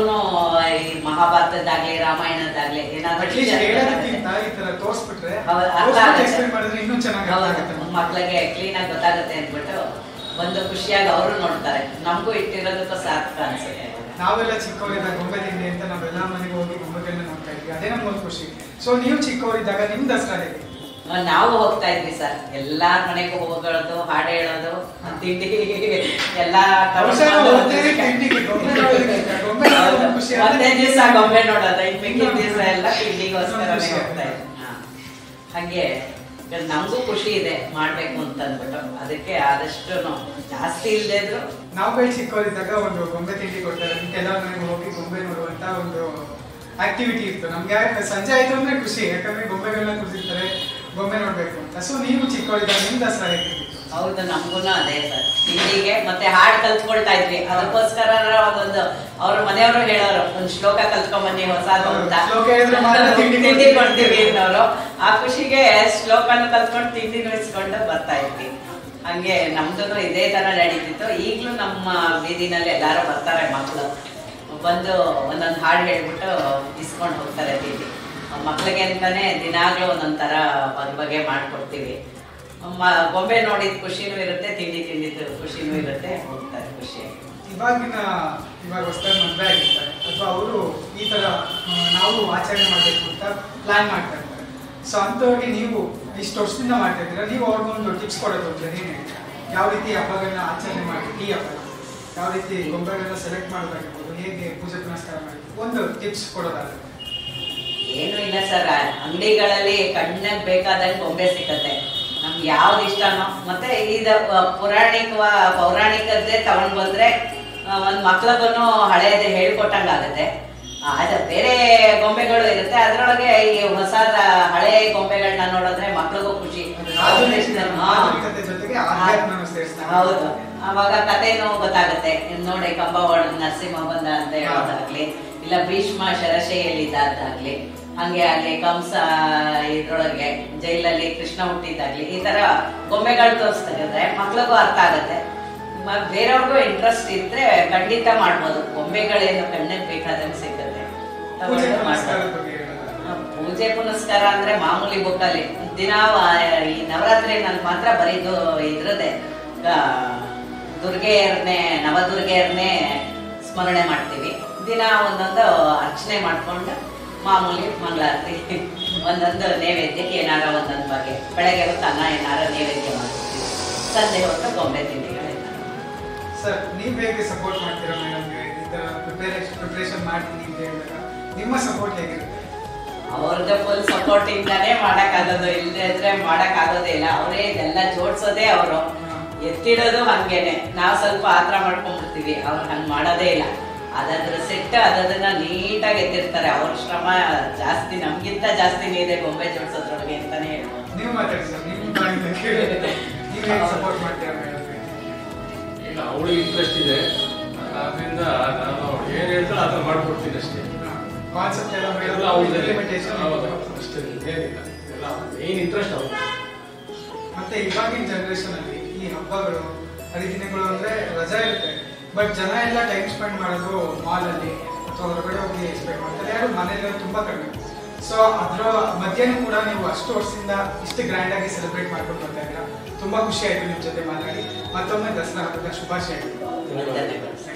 Speaker 9: ಈ ಮಹಾಭಾರತದ್ದಾಗ್ಲಿ ರಾಮಾಯಣದ್ದಾಗ್ಲಿ ಏನಾದರೂ
Speaker 1: ಅಟ್ಲೀಸ್ಟ್ ಹೇಳೋದಕ್ಕಿಂತ ಈ ತರ ತೋರಿಸ್ಬಿಟ್ರೆ
Speaker 9: ಹೌದು, ಅರ್ಥ ಆಗುತ್ತೆ.
Speaker 1: ಎಕ್ಸ್ಪ್ಲೇನ್ ಮಾಡಿದ್ರೆ ಇನ್ನೂ ಚೆನ್ನಾಗಿ ಅರ್ಥ ಆಗುತ್ತೆ
Speaker 9: ಹೌದು, ಮಕ್ಳಿಗೆ ಕ್ಲೀನ್ ಆಗಿ ಗೊತ್ತಾಗುತ್ತೆ ಅಂದ್ಬಿಟ್ಟು ಒಂದು ಖುಷಿಯಾಗಿ ಅವರು ನೋಡ್ತಾರೆ ನಮಗೂ ಇಟ್ಟಿರೋದಕ್ಕೂ ಸಾರ್ಥಕ ಅನ್ಸುತ್ತೆ
Speaker 1: ನಾವೆಲ್ಲ ಚಿಕ್ಕವರಿದ್ದಾಗ ಗೊಂಬೆ ತಿಂಡಿ ಅಂತ ನಾವೆಲ್ಲ ಮನೆಗೆ ಹೋಗಿ ಗೊಂಬೆಗಳನ್ನ ನೋಡ್ತಾ ಇದ್ವಿ ಅದೇ ನಮ್ಗೊಂದು ಖುಷಿ ಸೊ ನೀವು ಚಿಕ್ಕವರಿದ್ದಾಗ ನಿಮ್ ದಸರಾ ಹೇಗೆ
Speaker 9: ನಾವು ಹೋಗ್ತಾ ಇದ್ವಿ ಸರ್ ಎಲ್ಲಾರ ಮನೆಗೂ ಹೋಗೋದು ಹಾಡು ಹೇಳೋದು ತಿಂಡಿ ಎಲ್ಲಾ
Speaker 1: ಬಹುಶಃ ನಾವು ಹೋಗ್ತೇವೆ ತಿಂಡಿಗೆ, ಗೊಂಬೆ ನೋಡೋದಕ್ಕಿಂತ, ಗೊಂಬೆ ನೋಡೋದು
Speaker 9: ಹೌದು.
Speaker 1: ಖುಷಿ
Speaker 9: ಒಂದೇ
Speaker 1: ಅಂದ್ರೆ
Speaker 9: ದಿವಸ ಗೊಂಬೆ ನೋಡೋದು ಇನ್ ಮಿಕ್ಕಿದ ದಿವಸ ಎಲ್ಲ ತಿಂಡಿಗೋಸ್ಕರನೇ
Speaker 1: ಖುಷಿ
Speaker 9: ಹೋಗ್ತಾ ಇದ್ವಿ ಹಾ. ಹಂಗೆ ಈಗ ನಮಗೂ ಖುಷಿ ಇದೆ ಮಾಡ್ಬೇಕು ಅಂತ ಅಂದ್ಬಿಟ್ಟು ಅದಕ್ಕೆ ಆದಷ್ಟು ಜಾಸ್ತಿ ಇಲ್ಲದೆ ಇದ್ರು
Speaker 1: ನಾವುಗಳು ಚಿಕ್ಕವರಿದ್ದಾಗ ಒಂದು ಗೊಂಬೆ ತಿಂಡಿ ಕೊಡ್ತಾರೆ ಕೆಲವ್ರ ಮನೆಗೆ ಹೋಗಿ ಗೊಂಬೆ ನೋಡುವಂತ ಒಂದು ಆಕ್ಟಿವಿಟಿ ಇತ್ತು ನಮ್ಗೆ ಸಂಜೆ ಆಯ್ತು ಅಂದ್ರೆ ಖುಷಿ ಯಾಕಂದ್ರೆ ಗೊಂಬೆಗಳನ್ನ ಕೂರಿಸಿರ್ತಾರೆ ಗೊಂಬೆ ನೋಡ್ಬೇಕು ಅಂತ ಸೊ ನೀವು ಚಿಕ್ಕವರಿದ್ದಾಗ ನಿಮ್ ದಸರಾ ಹೇಗಿತ್ತು
Speaker 9: ಹೌದು ನಮ್ಗೂ ಅದೇ ಸರ್ ತಿಂಡಿಗೆ ಮತ್ತೆ ಹಾಡ್ ಕಲ್ತ್ಕೊಳ್ತಾ ಇದ್ವಿ ಅದಕ್ಕೋಸ್ಕರ ಒಂದೊಂದು ಅವ್ರ ಮನೆಯವರು ಹೇಳೋರು ಒಂದ್ ಶ್ಲೋಕ ಕಲ್ತ್ಕೊಂಡ್ ಬನ್ನಿ ಹೊಸದು ಅಂತ
Speaker 1: ಶ್ಲೋಕ ಹೇಳಿದ್ರೆ ಮಾತ್ರ ತಿಂಡಿ
Speaker 9: ತಿಂಡಿ ಕೊಡ್ತೀವಿ ಅನ್ನೋರು ಆ ಖುಷಿಗೆ ಶ್ಲೋಕನ ಕಲ್ತ್ಕೊಂಡು ತಿಂಡಿ ಇಸ್ಕೊಂಡು ಬರ್ತಾ ಇದ್ವಿ ಹಂಗೆ ನಮ್ದು ಇದೇ ತರ ನಡೀತಿತ್ತು ಈಗ್ಲೂ ನಮ್ಮ ಬೀದಿನಲ್ಲಿ ಎಲ್ಲಾರು ಬರ್ತಾರೆ ಮಕ್ಕಳು ಬಂದು ಒಂದೊಂದು ಹಾಡು ಹೇಳ್ಬಿಟ್ಟು ಇಸ್ಕೊಂಡು ಹೋಗ್ತಾರೆ ತಿಂಡಿ ಮಕ್ಳಿಗೆ ಅಂತಾನೆ ದಿನಾಗ್ಲೂ ಒಂದೊಂದ್ ತರ ಬಗೆ ಬಗೆ ಮಾಡ್ಕೊಡ್ತೀವಿ ಮ- ಗೊಂಬೆ ನೋಡಿದ ಖುಷಿನೂ ಇರುತ್ತೆ ತಿಂಡಿ ತಿಂದಿದ್ದು ಖುಷಿನೂ ಇರುತ್ತೆ ಹೋಗ್ತಾರೆ ಖುಷಿ
Speaker 1: ಇವಾಗಿನ ಇವಾಗ ಹೊಸದಾಗಿ ಮದುವೆ ಆಗಿರ್ತಾರೆ ಅಥವಾ ಅವರು ಈ ತರ ಆ, ನಾವು ಆಚರಣೆ ಮಾಡಬೇಕು ಅಂತ ಪ್ಲಾನ್ ಮಾಡ್ತಾ ಇರ್ತಾರೆ ಸೊ ಅಂಥವ್ರಿಗೆ ನೀವು ಇಷ್ಟು ವರ್ಷದಿಂದ ಮಾಡ್ತಾ ಇದ್ದೀರಾ ನೀವು ಅವ್ರಿಗೊಂದು ಟಿಪ್ಸ್ ಕೊಡೋದು ಅಂತ ಏನ್ ಹೇಳ್ತೀರಾ ಯಾವ ರೀತಿ ಹಬ್ಬಗಳನ್ನ ಆಚರಣೆ ಮಾಡಬೇಕು ಈ ಹಬ್ಬ ಯಾವ ರೀತಿ ಗೊಂಬೆಗಳನ್ನ ಸೆಲೆಕ್ಟ್ ಮಾಡೋದಾಗಿರ್ಬೋದು ಹೇಗೆ ಪೂಜೆ ಪುನಸ್ಕಾರ ಮಾಡಬೇಕು ಒಂದು ಟಿಪ್ಸ್ ಕೊಡೋದಾದ್ರೆ
Speaker 9: ಏನು ಇಲ್ಲ ಸರ್ ಅಂಗಡಿಗಳಲ್ಲಿ ಕಣ್ಣಿಗೆ ಬೇಕಾದಂಗೆ ಗೊಂಬೆ ಸಿಕ್ಕತ್ತೆ ನಮ್ಗೆ ಯಾವ್ದು ಇಷ್ಟನೋ ಮತ್ತೆ ಇದ ಪುರಾಣಿಕ ಪೌರಾಣಿಕದ್ದೇ ತಗೊಂಡ್ ಬಂದ್ರೆ ಆ, ಒಂದ್ ಮಕ್ಳಿಗೂ ಹಳೇದು ಹೇಳ್ಕೊಟ್ಟಂಗಾಗತ್ತೆ ಅದ ಬೇರೆ ಗೊಂಬೆಗಳು ಇರುತ್ತೆ ಅದ್ರೊಳಗೆ ಈ ಹೊಸ ಹಳೆ ಗೊಂಬೆಗಳನ್ನ ನೋಡಿದ್ರೆ ಮಕ್ಳಿಗೂ ಖುಷಿ
Speaker 1: ಆಧುನಿಕ-
Speaker 9: ಹಾ.
Speaker 1: ಆಧುನಿಕತೆ ಜೊತೆಗೆ ಆಧ್ಯಾತ್ಮನೂ ಸೇರಿಸ್ತಾರೆ.
Speaker 9: ಹೌದು ಅವಾಗ ಕಥೆನೂ ಗೊತ್ತಾಗುತ್ತೆ ಇದ್ ನೋಡಿ ಕಂಬ ಒಳ ನರಸಿಂಹ ಬಂದ ಅಂತ ಹೇಳೋದಾಗ್ಲಿ ಇಲ್ಲ ಭೀಷ್ಮ ಶರಶೈಯಲ್ಲಿದ್ದಾಗ್ಲಿ ಹಂಗೆ ಅಲ್ಲಿ ಕಂಸ ಇದ್ರೊಳಗೆ ಜೈಲಲ್ಲಿ ಕೃಷ್ಣ ಹುಟ್ಟಿದ್ದಾಗ್ಲಿ ಈ ತರ ಗೊಂಬೆಗಳು ತೋರಿಸ್ತಾರೆ ಮಕ್ಳಿಗೂ ಅರ್ಥ ಆಗುತ್ತೆ ಮ- ಬೇರೆಯವ್ರಿಗೂ ಇಂಟ್ರೆಸ್ಟ್ ಇದ್ರೆ ಖಂಡಿತ ಮಾಡ್ಬೋದು ಗೊಂಬೆಗಳೇನು ಕಣ್ಣಿಗೆ ಬೇಕಾದಂಗೆ ಸಿಗುತ್ತೆ
Speaker 1: ಪೂಜೆ
Speaker 9: ತಗೊಂಡು
Speaker 1: ಪುನಸ್ಕಾರದ
Speaker 9: ಮಾಡ್ಬೋದು.
Speaker 1: ಬಗ್ಗೆ ಹೇಳೋದಾದ್ರೆ.
Speaker 9: ಆ, ಪೂಜೆ ಪುನಸ್ಕಾರ ಅಂದ್ರೆ ಮಾಮೂಲಿ ಬುಕ್ಕಲ್ಲಿ ದಿನ ಈ ನವರಾತ್ರಿ ನನ್ ಮಾತ್ರ ಬರೀದು ಇದ್ರದೆ ಆ, ದುರ್ಗೆಯರ್ನೇ ನವದುರ್ಗೆಯರ್ನೇ ಸ್ಮರಣೆ ಮಾಡ್ತೀವಿ ದಿನ ಒಂದೊಂದು ಅರ್ಚನೆ ಮಾಡ್ಕೊಂಡು ಮಾಮೂಲಿ ಮಂಗಳಾರತಿ ಒಂದೊಂದು ನೈವೇದ್ಯಕ್ಕೆ ಏನಾರ ಒಂದೊಂದು ಬಗೆ ಬೆಳಗ್ಗೆ ಹೊತ್ತು ಅನ್ನ ಏನಾರ ನೈವೇದ್ಯ ಮಾಡ್ತೀವಿ ಸಂಜೆ ಹೊತ್ತು ಗೊಂಬೆ ತಿಂಡಿಗಳೆಲ್ಲ
Speaker 1: ಸರ್ ನೀವ್ ಹೇಗೆ ಸಪೋರ್ಟ್ ಮಾಡ್ತೀರಾ ಮೇಡಮ್ಗೆ ಈ ತರ ಪ್ರಿಪೇರೇಷನ್ ಪ್ರಿಪರೇಷನ್ ಮಾಡ್ತೀನಿ ಅಂತ ಹೇಳಿದಾಗ ನಿಮ್ಮ ಸಪೋರ್ಟ್ ಹೇಗಿರುತ್ತೆ
Speaker 9: ಅವ್ರದ್ದು ಫುಲ್ ಸಪೋರ್ಟ್ ಇಂದಾನೇ ಮಾಡಕ್ಕಾಗೋದು ಇಲ್ಲದೆ ಇದ್ರೆ ಮಾಡಕ್ಕಾಗೋದೇ ಇಲ್ಲ ಅವರೇ ಇದೆಲ್ಲ ಜೋಡ್ಸೋದೇ ಅವರು ಎತ್ತಿಡೋದು ಹಂಗೇನೆ ನಾವು ಸ್ವಲ್ಪ ಆತರ ಮಾಡ್ಕೊಂಡ್ಬಿಡ್ತೀವಿ ಅವ್ರು ಹಂಗ್ ಮಾಡೋದೇ ಇಲ್ಲ ಅದಾದ್ರ ಸೆಟ್ ಅದನ್ನ ನೀಟಾಗಿ ಎತ್ತಿರ್ತಾರೆ ಅವ್ರ ಶ್ರಮ ಜಾಸ್ತಿ ನಮ್ಗಿಂತ ಜಾಸ್ತಿನೇ ಇದೆ ಗೊಂಬೆ ಜೋಡ್ಸೋದ್ರೊಳಗೆ ಅಂತಾನೆ ಹೇಳ್ಬೋದು
Speaker 1: ನೀವು ಮಾತಾಡಿ ಸರ್ ನಿಮ್ಮ ಬಾಯಿಂದ ಕೇಳಿ ನೀವು ಹೇಗೆ ಸಪೋರ್ಟ್ ಮಾಡ್ತೀರಾ ಮೇಡಮ್ಗೆ
Speaker 8: ಇಲ್ಲ ಅವಳಿಗೆ ಇಂಟ್ರೆಸ್ಟ್ ಇದೆ ಆದ್ರಿಂದ ನಾನು ಅವ್ಳು ಏನು ಹೇಳ್ತಾಳೆ ಅದನ್ನ ಮಾಡ್ಕೊಡ್ತೀನಿ ಅಷ್ಟೇ
Speaker 1: ಕಾನ್ಸೆಪ್ಟ್ ಎಲ್ಲ
Speaker 8: ಎಲ್ಲ
Speaker 1: ಮೇಡಮ್
Speaker 8: ಅವ್ಳದೇ.
Speaker 1: ಇಂಪ್ಲಿಮೆಂಟೇಷನ್
Speaker 8: ಹೌದು, ಅಷ್ಟೇ ಏನಿಲ್ಲ ಎಲ್ಲ ಮೇನ್ ಇಂಟ್ರೆಸ್ಟ್ ಅವ್ರು
Speaker 1: ಮತ್ತೆ ಇವಾಗಿನ ಜನರೇಷನ್ ಅಲ್ಲಿ ಈ ಹಬ್ಬಗಳು ಹರಿದಿನಗಳು ಅಂದ್ರೆ ರಜಾ ಇರುತ್ತೆ ಬಟ್ ಜನ ಎಲ್ಲ ಟೈಮ್ ಸ್ಪೆಂಡ್ ಮಾಡೋದು ಮಾಲ್ ಅಲ್ಲಿ ಅಥವಾ ಹೊರಗಡೆ ಹೋಗಿ ಸ್ಪೆಂಡ್ ಮಾಡ್ತಾರೆ ಯಾರು ಮನೇಲಿ ತುಂಬಾ ಕಡಿಮೆ ಸೊ ಅದ್ರ ಮಧ್ಯಾಹ್ನ ಕೂಡ ನೀವು ಅಷ್ಟು ವರ್ಷದಿಂದ ಇಷ್ಟು ಗ್ರ್ಯಾಂಡ್ ಆಗಿ ಸೆಲೆಬ್ರೇಟ್ ಮಾಡ್ಕೊಂಡು ಬರ್ತಾ ಇದ್ದೀರಾ ತುಂಬಾ ಖುಷಿ ಆಯ್ತು ನಿಮ್ ಜೊತೆ ಮಾತಾಡಿ ಮತ್ತೊಮ್ಮೆ ದಸರಾ ಹಬ್ಬದ ಶುಭಾಶಯಗಳು
Speaker 9: ಧನ್ಯವಾದ